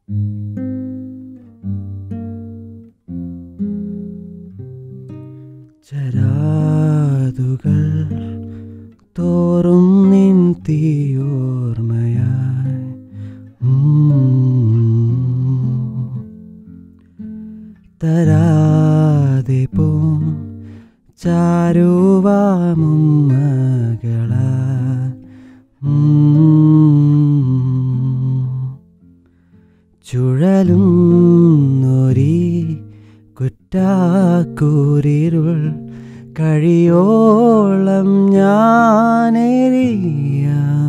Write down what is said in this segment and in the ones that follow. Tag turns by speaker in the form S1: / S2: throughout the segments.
S1: ചരാതുകൾ തോറും നിൻ തീയോർമയായി തരാതെ പോം ചാരുവാമുമ്മകള ചുഴലും നൊരി കുറ്റാക്കൂരിരുൾ കഴിയോളം ഞാനെറിയ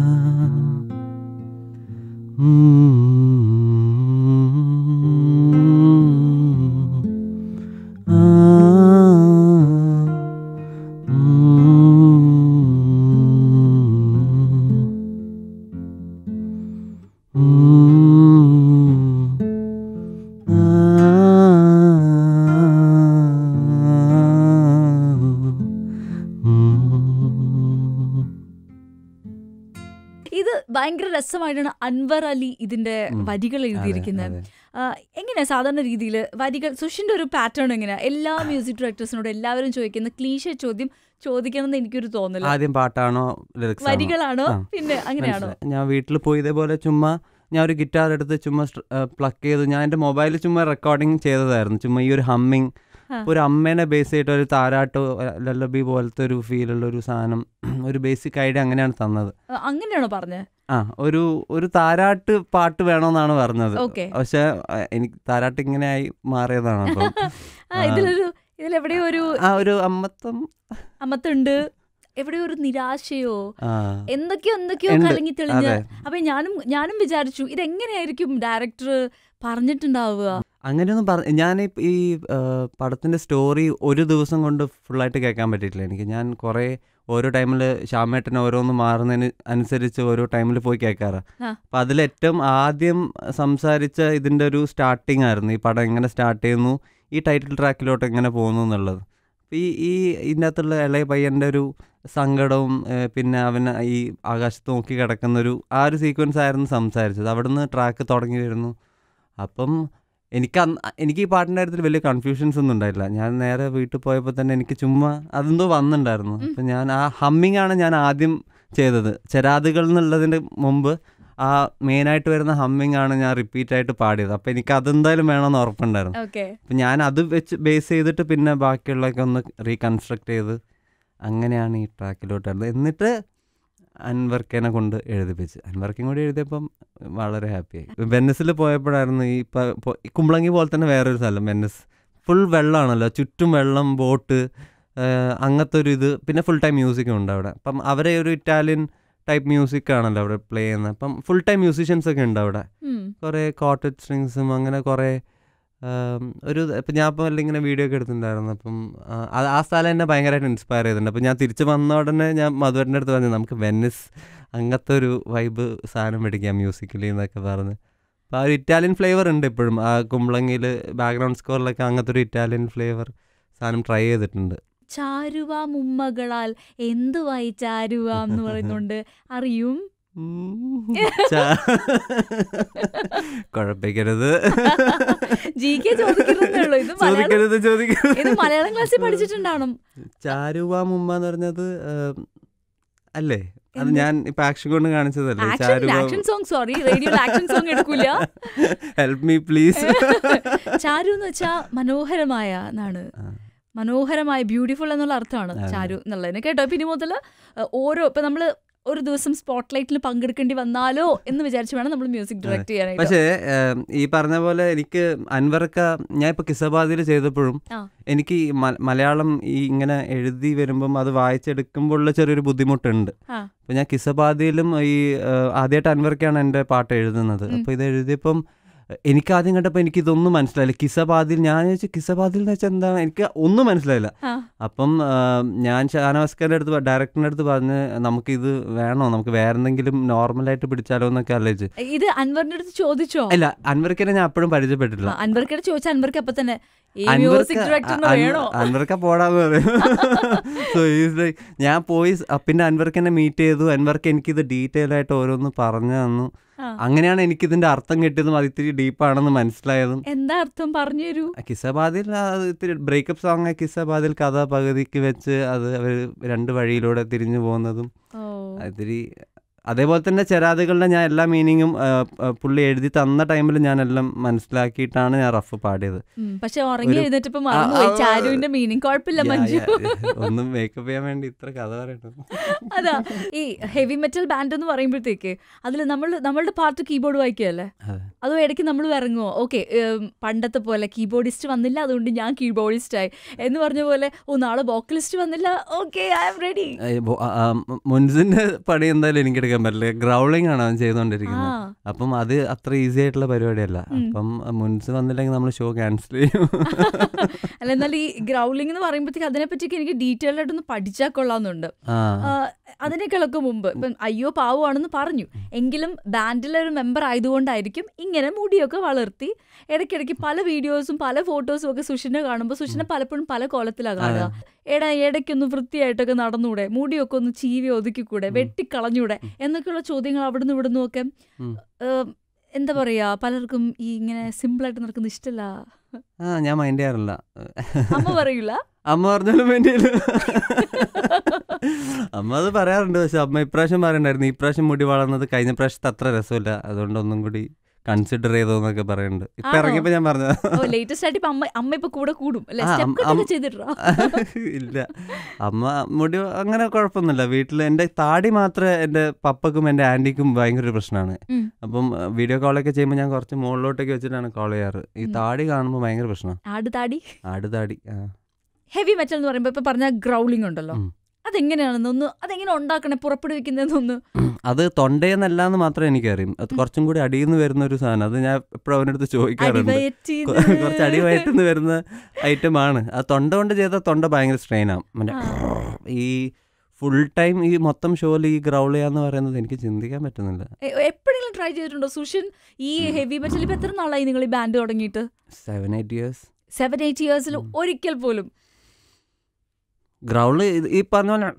S2: ഇത് ഭയങ്കര രസമായിട്ടാണ് അൻവർ അലി ഇതിന്റെ വരികൾ എഴുതിയിരിക്കുന്നത് ആ, എങ്ങനെയാ സാധാരണ രീതിയിൽ വരികൾ സുഷിന്റെ ഒരു പാറ്റേൺ എങ്ങനെയാ എല്ലാ മ്യൂസിക് ഡയറക്ടേഴ്സിനോട് എല്ലാവരും ചോദിക്കുന്ന ക്ലീശ ചോദ്യം ചോദിക്കണം എന്ന് എനിക്കൊരു തോന്നല
S1: ആദ്യം പാട്ടാണോ lyrics ആണോ?
S2: വരികളാണോ
S1: ആ.
S2: പിന്നെ അങ്ങനെയാണോ
S1: മനസ്സിലായി. ഞാൻ വീട്ടിൽ പോയി ഇതേപോലെ ചുമ്മാ ഞാൻ ഒരു ഗിറ്റാർ എടുത്ത് ചുമ്മാ പ്ലക്ക് ചെയ്തു ഞാൻ എൻ്റെ മൊബൈലിൽ ചുമ്മാ റെക്കോർഡിങ് ചെയ്തതായിരുന്നു ചുമ്മാ ഈ ഒരു ഹമ്മിങ്
S2: ആ.
S1: ഒരു അമ്മേനെ ബേസ് ചെയ്തിട്ട് ഒരു താരാട്ടോ ലല്ലബി പോലത്തെ ഒരു ഫീലുള്ള ഒരു സാധനം ഒരു ബേസിക് ഐഡിയ അങ്ങനെയാണ് തന്നത്
S2: ആ, അങ്ങനെയാണോ പറഞ്ഞത്
S1: ആ ഒരു ഒരു താരാട്ട് പാട്ട് വേണമെന്നാണ് പറഞ്ഞത്
S2: ഓക്കെ
S1: പക്ഷെ ആ, എനിക്ക് താരാട്ട് ഇങ്ങനെ ആയി മാറിയതാണ് അപ്പം
S2: ആ ഇതിലൊരു ഇതിലെവിടെയോ ഒരു
S1: ആ ഒരു അമ്മത്തം
S2: അമ്മത്തുണ്ട് എവിടെയോ ഒരു നിരാശയോ
S1: ആ
S2: എന്തൊക്കെയോ എന്തൊക്കെയോ
S1: ഉണ്ട്.
S2: കലങ്ങി തെളിഞ്ഞ്
S1: അതെ
S2: അപ്പൊ ഞാനും ഞാനും വിചാരിച്ചു ഇതെങ്ങനെയായിരിക്കും ഡയറക്ടർ പറഞ്ഞിട്ടുണ്ടാവുക
S1: അങ്ങനെയൊന്നും പറ ഞാൻ ഈ ആ, പടത്തിന്റെ സ്റ്റോറി ഒരു ദിവസം കൊണ്ട് ഫുള്ളായിട്ട് കേൾക്കാൻ പറ്റിയിട്ടില്ല എനിക്ക് ഞാൻ കുറേ ഓരോ ടൈമിൽ ശ്യാമേട്ടൻ ഓരോന്ന് മാറുന്നതിന് അനുസരിച്ച് ഓരോ ടൈമിൽ പോയി കേൾക്കാറ്
S2: ആ.
S1: അപ്പം അതിലേറ്റവും ആദ്യം സംസാരിച്ച ഇതിൻ്റെ ഒരു സ്റ്റാർട്ടിങ് ആയിരുന്നു ഈ പടം എങ്ങനെ സ്റ്റാർട്ട് ചെയ്യുന്നു ഈ ടൈറ്റിൽ ട്രാക്കിലോട്ട് എങ്ങനെ പോകുന്നു എന്നുള്ളത് അപ്പം ഈ ഈ ഇതിനകത്തുള്ള ഇളയ പയ്യൻ്റെ ഒരു സങ്കടവും ഏ, പിന്നെ അവൻ ഈ ആകാശത്ത് നോക്കി കിടക്കുന്ന ഒരു ആ ഒരു സീക്വൻസ് ആയിരുന്നു സംസാരിച്ചത് അവിടുന്ന് ട്രാക്ക് തുടങ്ങി വരുന്നു അപ്പം എനിക്ക് അന്ന് എനിക്ക് ഈ പാട്ടിൻ്റെ കാര്യത്തിൽ വലിയ കൺഫ്യൂഷൻസ് ഒന്നും ഉണ്ടായില്ല ഞാൻ നേരെ വീട്ടിൽ പോയപ്പോൾ തന്നെ എനിക്ക് ചുമ്മാ അതെന്തോ വന്നിട്ടുണ്ടായിരുന്നു
S2: ഉം.
S1: അപ്പം ഞാൻ ആ ഹമ്മിങ് ആണ് ഞാൻ ആദ്യം ചെയ്തത് ചരാതുകൾ എന്നുള്ളതിന് മുമ്പ് ആ മെയിനായിട്ട് വരുന്ന ഹമ്മിങ് ആണ് ഞാൻ റിപ്പീറ്റ് ആയിട്ട് പാടിയത് അപ്പം എനിക്ക് അതെന്തായാലും വേണമെന്ന് ഉറപ്പുണ്ടായിരുന്നു
S2: ഓക്കെ
S1: അപ്പം ഞാൻ അത് വെച്ച് ബേസ് ചെയ്തിട്ട് പിന്നെ ബാക്കിയുള്ളതൊക്കെ ഒന്ന് റീകൺസ്ട്രക്ട് ചെയ്ത് അങ്ങനെയാണ് ഈ ട്രാക്കിലോട്ട് വരുന്നത് എന്നിട്ട് അൻവർക്കനെ കൊണ്ട് എഴുതിപ്പിച്ച് അൻവർക്കും കൂടി എഴുതിയപ്പം വളരെ ഹാപ്പിയായി വെന്നസിൽ പോയപ്പോഴായിരുന്നു ഈ പ- പൊ- ഈ കുമ്പളങ്ങി പോലെ തന്നെ വേറൊരു സ്ഥലം വെന്നസ് ഫുൾ വെള്ളമാണല്ലോ ചുറ്റും വെള്ളം ബോട്ട് അങ്ങനത്തെ ഒരു ഇത് പിന്നെ ഫുൾ ടൈം മ്യൂസിക്കും ഉണ്ട് അവിടെ അപ്പം അവരെ ഒരു ഇറ്റാലിയൻ ടൈപ്പ് മ്യൂസിക് ആണല്ലോ അവിടെ പ്ലേ ചെയ്യുന്നത് അപ്പം ഫുൾ ടൈം മ്യൂസീഷ്യൻസ് ഒക്കെ ഉണ്ട് അവിടെ കുറേ കോട്ടഡ് സ്ട്രിങ്സും അങ്ങനെ കുറേ ആം, ഒരു ഇപ്പം ഞാൻ ഇപ്പം എല്ലാം ഇങ്ങനെ വീഡിയോ ഒക്കെ എടുത്തിട്ടുണ്ടായിരുന്നു അപ്പം ആ, അത് ആ സ്ഥലം എന്നെ ഭയങ്കരമായിട്ട് ഇൻസ്പയർ ചെയ്തിട്ടുണ്ട് അപ്പം ഞാൻ തിരിച്ച് വന്ന ഉടനെ ഞാൻ മധുവരൻ്റെ അടുത്ത് പറഞ്ഞു നമുക്ക് വെന്നിസ് അങ്ങനത്തെ ഒരു വൈബ് സാധനം മേടിക്കാം മ്യൂസിക്കലി എന്നൊക്കെ പറഞ്ഞ് അപ്പോൾ ആ ഒരു ഇറ്റാലിയൻ ഫ്ലേവർ ഉണ്ട് ഇപ്പോഴും ആ കുമ്പളങ്ങിയിൽ ബാക്ക്ഗ്രൗണ്ട് സ്കോറിലൊക്കെ അങ്ങനത്തെ ഒരു ഇറ്റാലിയൻ ഫ്ലേവർ സാധനം ട്രൈ ചെയ്തിട്ടുണ്ട്
S2: ചാരുവ മുമ്മകളാൽ എന്തുവായി ചാരുവ എന്ന് പറയുന്നുണ്ട് അറിയും
S1: ഉം. ചാ- കുഴപ്പിക്കരുത്
S2: ജി കെ ചോദിക്കുന്നേ ഉള്ളൂ ഇത് മലയാളം
S1: ചോദിക്കരുത്
S2: ഇത്
S1: ചോദിക്കരുത്
S2: മലയാളം ക്ലാസ്സിൽ പഠിച്ചിട്ടുണ്ടാവണം
S1: ചാരുവ മുമ്മ എന്ന് പറഞ്ഞത് ഏം, അല്ലേ അത്
S2: എന്ത്?
S1: ഞാൻ ഇപ്പൊ ആക്ഷൻ കൊണ്ട് കാണിച്ചതല്ലേ
S2: ആക്ഷൻ
S1: ചാരുവ
S2: action song sorry radio action song എടുക്കൂല
S1: ഹെൽപ്പ് മീ പ്ലീസ്
S2: ചാരു എന്ന് വെച്ചാ മനോഹരമായ എന്നാണ് മനോഹരമായ ബ്യൂട്ടിഫുൾ എന്നുള്ള അർത്ഥമാണ്
S1: അതെ.
S2: ചാരു എന്നുള്ളതിന് കേട്ടോ പിന്നെ മുതൽ ഓരോ ഇപ്പൊ നമ്മള് ഒരു ദിവസം സ്പോട്ട് ലൈറ്റിൽ പങ്കെടുക്കേണ്ടി വന്നാലോ എന്ന് വിചാരിച്ച് വേണം നമ്മൾ മ്യൂസിക് ഡയറക്ട് ചെയ്യാനായിട്ട്
S1: പക്ഷേ ഏം, ഈ പറഞ്ഞ പോലെ എനിക്ക് അൻവർക്ക ഞാൻ ഇപ്പൊ കിസബാദിൽ ചെയ്തപ്പോഴും
S2: ആ.
S1: എനിക്ക് ഈ മ- മലയാളം ഈ ഇങ്ങനെ എഴുതി വരുമ്പം അത് വായിച്ചെടുക്കുമ്പോഴുള്ള ചെറിയൊരു ബുദ്ധിമുട്ടുണ്ട്
S2: ആ.
S1: അപ്പൊ ഞാൻ കിസബാദിയിലും ഈ ആദ്യമായിട്ട് അൻവർക്കാണ് എൻ്റെ പാട്ട് എഴുതുന്നത്
S2: ഉം.
S1: അപ്പോൾ ഇത് എഴുതിയപ്പം എനിക്ക് ആദ്യം കണ്ടപ്പോൾ എനിക്ക് ഇതൊന്നും മനസ്സിലായില്ല കിസബാദിൽ ഞാൻ ചോദിച്ചു കിസബാദിൽ എന്ന് വെച്ചാൽ എന്താണ് എനിക്ക് ഒന്നും മനസ്സിലായില്ല
S2: ആ.
S1: അപ്പം ആ, ഞാൻ ഷാനവാസ്കറിൻ്റെ അടുത്ത് പ- ഡയറക്ടറിൻ്റെ അടുത്ത് പറഞ്ഞ് നമുക്കിത് വേണോ നമുക്ക് വേറെ എന്തെങ്കിലും നോർമലായിട്ട് പിടിച്ചാലോ എന്നൊക്കെ ആലോചിച്ച്
S2: ഇത് അൻവറിന്റെ അടുത്ത് ചോദിച്ചോ
S1: ഇല്ല അൻവർക്കിനെ ഞാൻ അപ്പോഴും പരിചയപ്പെട്ടിട്ടില്ല
S2: അൻവർക്കട് ചോദിച്ച അൻവർക്ക് അപ്പൊ തന്നെ ഈ
S1: അൻവർക്ക്
S2: മ്യൂസിക് ഡയറക്ടറിന്
S1: അൻ-
S2: വേണോ
S1: അൻവർക്ക പോടാന്ന് പറയും So he's like, ഞാൻ പോയി സ്- പിന്നെ അൻവർക്ക് എന്നെ മീറ്റ് ചെയ്തു അൻവർക്ക് എനിക്കിത് ഡീറ്റെയിൽ ആയിട്ട് ഓരോന്ന് പറഞ്ഞു തന്നു
S2: ആ. ആ.
S1: അങ്ങനെയാണ് എനിക്കിതിന്റെ അർത്ഥം കിട്ടിയതും അത് ഇത്തിരി ഡീപ്പാണെന്ന് മനസ്സിലായതും
S2: എന്താ അർത്ഥം പറഞ്ഞു തരൂ
S1: കിസബാദിൽ അത് ഇത്തിരി ബ്രേക്കപ്പ് സോങ് കിസബാദിൽ കഥ പകുതിക്ക് വെച്ച് അത് അവർ രണ്ട് വഴിയിലൂടെ തിരിഞ്ഞു പോകുന്നതും
S2: ഓ
S1: അതിരി അതേപോലെ തന്നെ ചെരാതുകളുടെ ഞാൻ എല്ലാ മീനിങ്ങും പുള്ളി എഴുതി തന്ന ടൈമിൽ ഞാൻ എല്ലാം മനസ്സിലാക്കിയിട്ടാണ് ഞാൻ റഫ് പാടിയത്
S2: ഉം, പക്ഷെ ഉറങ്ങി
S1: ഒരു-
S2: എഴുന്നേറ്റപ്പോ മറന്നുപോയി
S1: ആ, ആ,
S2: ചാരുവിന്റെ മീനിങ് കുഴപ്പമില്ല
S1: യാ,
S2: മഞ്ജു
S1: യാ, യാ. ഒന്നും മേക്കപ്പ് ചെയ്യാൻ വേണ്ടി ഇത്ര കഥ പറയണം
S2: അതാ ഈ ഹെവി മെറ്റൽ ബാൻഡ് എന്ന് പറയുമ്പോഴത്തേക്ക് അതിൽ നമ്മൾ നമ്മളുടെ പാർട്ട് കീബോർഡ് വായിക്കുകയല്ലേ
S1: അതെ
S2: അതോ ഇടയ്ക്ക് നമ്മൾ ഇറങ്ങുമോ ഓക്കെ പണ്ടത്തെ പോലെ കീബോർഡിസ്റ്റ് വന്നില്ല അതുകൊണ്ട് ഞാൻ കീബോർഡിസ്റ്റ് ആയി എന്ന് പറഞ്ഞ പോലെ ഓ നാളെ വോക്കലിസ്റ്റ് വന്നില്ല ഓക്കെ ഐ ആം റെഡി
S1: ഏ, ബോ- ആ, ആ, മു- മുൻസിന്റെ പണി എന്തായാലും എനിക്ക് എടുക്കാൻ പറ്റില്ല ഗ്രൗളിംഗ് ആണ് അവൻ
S2: ആ
S1: ചെയ്തുകൊണ്ടിരിക്കുന്നത് അപ്പം അത് അത്ര ഈസി ആയിട്ടുള്ള പരിപാടിയല്ല
S2: ഉം.
S1: അപ്പം മുൻസ് വന്നില്ലെങ്കിൽ നമ്മൾ ഷോ ക്യാൻസൽ ചെയ്യും
S2: അല്ല എന്നാൽ ഈ ഗ്രൗളിംഗ് എന്ന് പറയുമ്പോഴത്തേക്ക് അതിനെപ്പറ്റിയൊക്കെ എനിക്ക് ഡീറ്റെയിൽ ആയിട്ടൊന്ന് പഠിച്ചാൽ കൊള്ളാമെന്നുണ്ട്
S1: ആ
S2: ആ, അതിനേക്കാളൊക്കെ മുമ്പ് ഇപ്പം അയ്യോ പാവമാണെന്ന് പറഞ്ഞു എങ്കിലും ബാൻഡിലെ ഒരു മെമ്പർ ആയതുകൊണ്ടായിരിക്കും ഇങ്ങനെ മുടിയൊക്കെ വളർത്തി ഇടയ്ക്കിടയ്ക്ക് പല വീഡിയോസും പല ഫോട്ടോസും ഒക്കെ സുഷിനെ കാണുമ്പോൾ സുഷിനെ പലപ്പോഴും പല കോലത്തിലാണ് കാണുക എടാ ഇടയ്ക്കൊന്ന് വൃത്തിയായിട്ടൊക്കെ നടന്നൂടെ മുടിയൊക്കെ ഒന്ന് ചീവി ഒതുക്കിക്കൂടെ വെട്ടിക്കളഞ്ഞൂടെ എന്നൊക്കെയുള്ള ചോദ്യങ്ങൾ അവിടുന്ന് ഇവിടുന്നും ഒക്കെ
S1: ഉം.
S2: ഏം, എന്താ പറയാ പലർക്കും ഈ ഇങ്ങനെ സിമ്പിളായിട്ട് നടക്കുന്ന ഇഷ്ടമല്ല
S1: ആ ഞാൻ മൈൻഡ് ചെയ്യാറില്ല
S2: അമ്മ പറയൂല
S1: അമ്മ പറഞ്ഞാലും വേണ്ടിയില്ല അമ്മ അത് പറയാറുണ്ട് പക്ഷെ അമ്മ ഇപ്രാവശ്യം പറയണ്ടായിരുന്നു ഈ പ്രാവശ്യം മുടി വളർന്നത് കഴിഞ്ഞ പ്രാവശ്യത്തെ അത്ര രസമില്ല അതുകൊണ്ട് ഒന്നും കൂടി കൺസിഡർ ചെയ്തോന്നൊക്കെ പറയുന്നുണ്ട് ഇപ്പൊ
S2: ആണോ?
S1: ഇറങ്ങിയപ്പോ ഞാൻ പറഞ്ഞ
S2: ഓ ലേറ്റസ്റ്റ് ആയിട്ട് ഇപ്പൊ അമ്മ അമ്മ ഇപ്പൊ കൂടെ കൂടും അല്ലെ
S1: ആ,
S2: സ്റ്റെപ്പ്
S1: അമ്മ-
S2: കട്ടൊക്കെ
S1: അമ്മ-
S2: ചെയ്തിട്ടോ
S1: ഇല്ല അമ്മ മുടി അങ്ങനെ കുഴപ്പമൊന്നുമില്ല വീട്ടിൽ എൻ്റെ താടി മാത്രമേ എൻ്റെ പപ്പക്കും എൻ്റെ ആൻറ്റിക്കും ഭയങ്കര ഒരു പ്രശ്നമാണ്
S2: ഉം.
S1: അപ്പം വീഡിയോ കോളൊക്കെ ചെയ്യുമ്പോൾ ഞാൻ കുറച്ച് മുകളിലോട്ടൊക്കെ വെച്ചിട്ടാണ് കോൾ ചെയ്യാറ് ഈ
S2: ഉം.
S1: താടി കാണുമ്പോൾ ഭയങ്കര പ്രശ്നമാണ്
S2: ആട് താടി
S1: ആട് താടി ആ.
S2: ഹെവി മെറ്റൽ എന്ന് പറയുമ്പോ ഇപ്പൊ പറഞ്ഞ ഗ്രൗളിംഗ് ഉണ്ടല്ലോ
S1: ഉം.
S2: അതെങ്ങനെയാണെന്ന് ഒന്ന് അതെങ്ങനെ ഉണ്ടാക്കണേ പുറപ്പെടുവിക്കുന്നതെന്നൊന്ന്
S1: അത് തൊണ്ടയെന്നല്ല എന്ന് മാത്രമേ എനിക്കറിയും അത് കുറച്ചും കൂടി അടിയിൽ നിന്ന് വരുന്ന ഒരു സാധനം അത് ഞാൻ എപ്പോഴും അവൻ്റെ അടുത്ത് ചോദിക്കാറുണ്ട്
S2: അടിവയറ്റി
S1: കൊ- കുറച്ച് അടിവയറ്റുനിന്ന് വരുന്ന ഐറ്റമാണ് ആ തൊണ്ട കൊണ്ട് ചെയ്ത തൊണ്ട ഭയങ്കര സ്ട്രെയിനാവും മറ്റേ ഈ ഫുൾ ടൈം ഈ മൊത്തം ഷോയിൽ ഈ ഗ്രൗൾ ചെയ്യാന്ന് പറയുന്നത് എനിക്ക് ചിന്തിക്കാൻ പറ്റുന്നില്ല
S2: എപ്പോഴെങ്കിലും ട്രൈ ചെയ്തിട്ടുണ്ടോ സുഷൻ ഈ ഹെവി മെറ്റൽ ഇപ്പൊ എത്ര നാളായി നിങ്ങൾ ഈ ബാൻഡ് തുടങ്ങിയിട്ട്
S1: seven eight years
S2: seven eight ഇയേഴ്സിൽ ഒരിക്കൽ പോലും
S1: ഗ്രൗള് ഈ പറഞ്ഞ പോലെ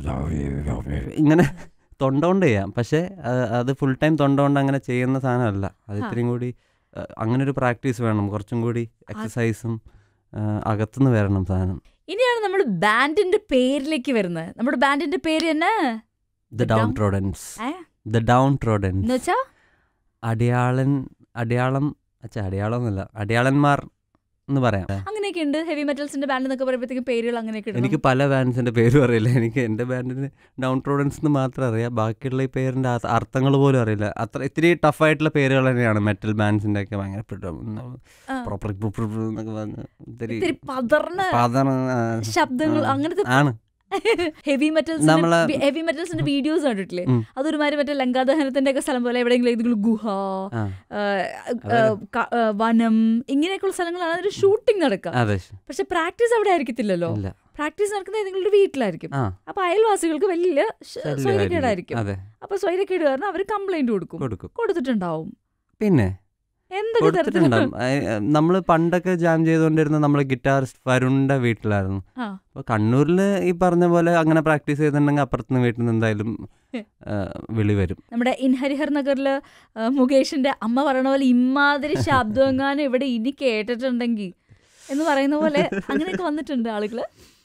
S1: ഇങ്ങനെ തൊണ്ട കൊണ്ട് ചെയ്യാം പക്ഷേ അത് അത് ഫുൾ ടൈം തൊണ്ട കൊണ്ട് അങ്ങനെ ചെയ്യുന്ന സാധനമല്ല അത്
S2: ആ.
S1: ഇത്രയും കൂടി ആ, അങ്ങനെ ഒരു പ്രാക്ടീസ് വേണം കുറച്ചും കൂടി എക്സസൈസും അകത്തുനിന്ന് വരണം സാധനം
S2: ഇനിയാണ് നമ്മൾ ബാൻഡിന്റെ പേരിലേക്ക് വരുന്നത് നമ്മുടെ ബാൻഡിന്റെ പേര് തന്നെ
S1: the
S2: The
S1: Down
S2: down-
S1: Troddence
S2: ഏ?
S1: ദ ഡൗൺ ട്രോഡൻസ്
S2: എന്ന് വെച്ചാ
S1: അടയാളൻ അടയാളം അച്ഛാ അടയാളമൊന്നുമില്ല അടയാളന്മാർ എന്ന് പറയാം
S2: അങ്ങനെയൊക്കെ ഉണ്ട് ഹെവി മെറ്റൽസിന്റെ ബാൻഡ് എന്നൊക്കെ പറയുമ്പോഴത്തേക്കും പേരുകൾ അങ്ങനെയൊക്കെ ഇടണം.
S1: എനിക്ക് പല ബാൻഡ്സിന്റെ പേരും അറിയില്ല എനിക്ക് എൻ്റെ ബാൻഡിന് ഡൗൺ ട്രോഡൻസ് എന്ന് മാത്രം അറിയാം ബാക്കിയുള്ള ഈ പേരിന്റെ അർത്ഥങ്ങൾ പോലും അറിയില്ല അത്ര ഇത്തിരി ടഫായിട്ടുള്ള പേരുകൾ തന്നെയാണ് മെറ്റൽ ബാൻഡ്സിന്റെ ഒക്കെ ഭയങ്കര
S2: ആ.
S1: പ്രോപ്പർ എന്നൊക്കെ പറഞ്ഞ് ഇത്തിരി
S2: ഇത്തിരി പതർന്ന
S1: പതറ ആ,
S2: ശബ്ദങ്ങൾ
S1: ആ.
S2: അങ്ങനത്തെ
S1: ആണ്
S2: ഹെവി മെറ്റൽസ്
S1: നമ്മളെ-
S2: ഹെവി മെറ്റൽസിന്റെ വീഡിയോസ് കണ്ടിട്ടില്ലേ
S1: ഉം.
S2: അതൊരുമാതിരി മറ്റേ ലങ്കാദഹനത്തിന്റെ ഒക്കെ സ്ഥലം പോലെ എവിടെയെങ്കിലും ഏതെങ്കിലും ഗുഹ
S1: ആ,
S2: ആ, ആ, ക- ആ, വനം ഇങ്ങനെയൊക്കെയുള്ള സ്ഥലങ്ങളാണ് അതിൽ ഷൂട്ടിംഗ് നടക്കുക
S1: അതെ
S2: പക്ഷെ പ്രാക്ടീസ് അവിടെ ആയിരിക്കത്തില്ലല്ലോ
S1: ഇല്ല
S2: പ്രാക്ടീസ് നടക്കുന്നത് ഏതെങ്കിലും ഒരു വീട്ടിലായിരിക്കും
S1: ആ
S2: അപ്പൊ അയൽവാസികൾക്ക് വലിയ ശ-
S1: ശല്യമായിരിക്കും.
S2: സ്വൈര്യക്കേടായിരിക്കും
S1: അതെ
S2: അപ്പൊ സ്വൈര്യക്കേട് കാരണം അവർ കംപ്ലൈന്റ് കൊടുക്കും
S1: കൊടുക്കും
S2: കൊടുത്തിട്ടുണ്ടാവും
S1: പിന്നെ
S2: എന്തൊക്കെ തരത്തിലുള്ള
S1: കൊടുത്തിട്ടുണ്ടാവും നമ്മൾ പണ്ടൊക്കെ ജാം ചെയ്തുകൊണ്ടിരുന്ന നമ്മളെ ഗിറ്റാറിസ്റ്റ് വരുണിന്റെ വീട്ടിലായിരുന്നു
S2: ആ.
S1: അപ്പോൾ കണ്ണൂരിൽ ഈ പറഞ്ഞ പോലെ അങ്ങനെ പ്രാക്ടീസ് ചെയ്തിട്ടുണ്ടെങ്കിൽ അപ്പുറത്തുനിന്ന് വീട്ടിൽ നിന്ന് എന്തായാലും ആ, വിളി വരും
S2: നമ്മുടെ ഇൻ ഹരിഹർ നഗറില് ആ, മുകേഷിന്റെ അമ്മ പറയണ പോലെ ഇമാതിരി ശബ്ദം എങ്ങാനും ഇവിടെ ഇനി കേട്ടിട്ടുണ്ടെങ്കിൽ എന്ന് പറയുന്ന പോലെ അങ്ങനെയൊക്കെ വന്നിട്ടുണ്ട് ആളുകള്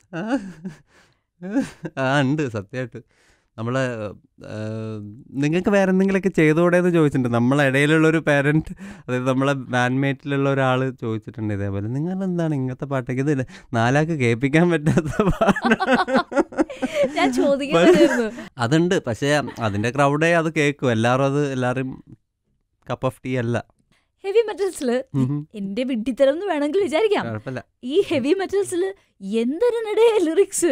S1: ആ ഉണ്ട് സത്യമായിട്ട് നമ്മളെ നിങ്ങൾക്ക് വേറെ എന്തെങ്കിലുമൊക്കെ ചെയ്തുകൂടെ എന്ന് ചോദിച്ചിട്ടുണ്ട് നമ്മളെ ഇടയിലുള്ള ഒരു പാരന്റ് അതായത് നമ്മളെ ബാൻഡ്മേറ്റിലുള്ള ഒരാൾ ചോദിച്ചിട്ടുണ്ട് ഇതേപോലെ നിങ്ങൾ എന്താണ് ഇങ്ങനത്തെ പാട്ടൊക്കെ ഇത് നാലാക്ക് കേൾപ്പിക്കാൻ പറ്റാത്ത പാട്ട്
S2: ഞാൻ ചോദിക്കുന്നുണ്ടായിരുന്നു
S1: അതുണ്ട് പക്ഷേ അതിന്റെ ക്രൗഡേ അത് കേൾക്കും എല്ലാവരും അത് എല്ലാവരും കപ്പ് ഓഫ് ടീ അല്ല
S2: ഹെവി മെറ്റൽസില്
S1: ഉം.
S2: എന്റെ വിഡ്ഢിത്തരം എന്ന് വേണമെങ്കിൽ വിചാരിക്കാം
S1: കുഴപ്പമില്ല
S2: ഈ ഹെവി മെറ്റൽസിൽ എന്തൊരുനടേ ലിറിക്സ്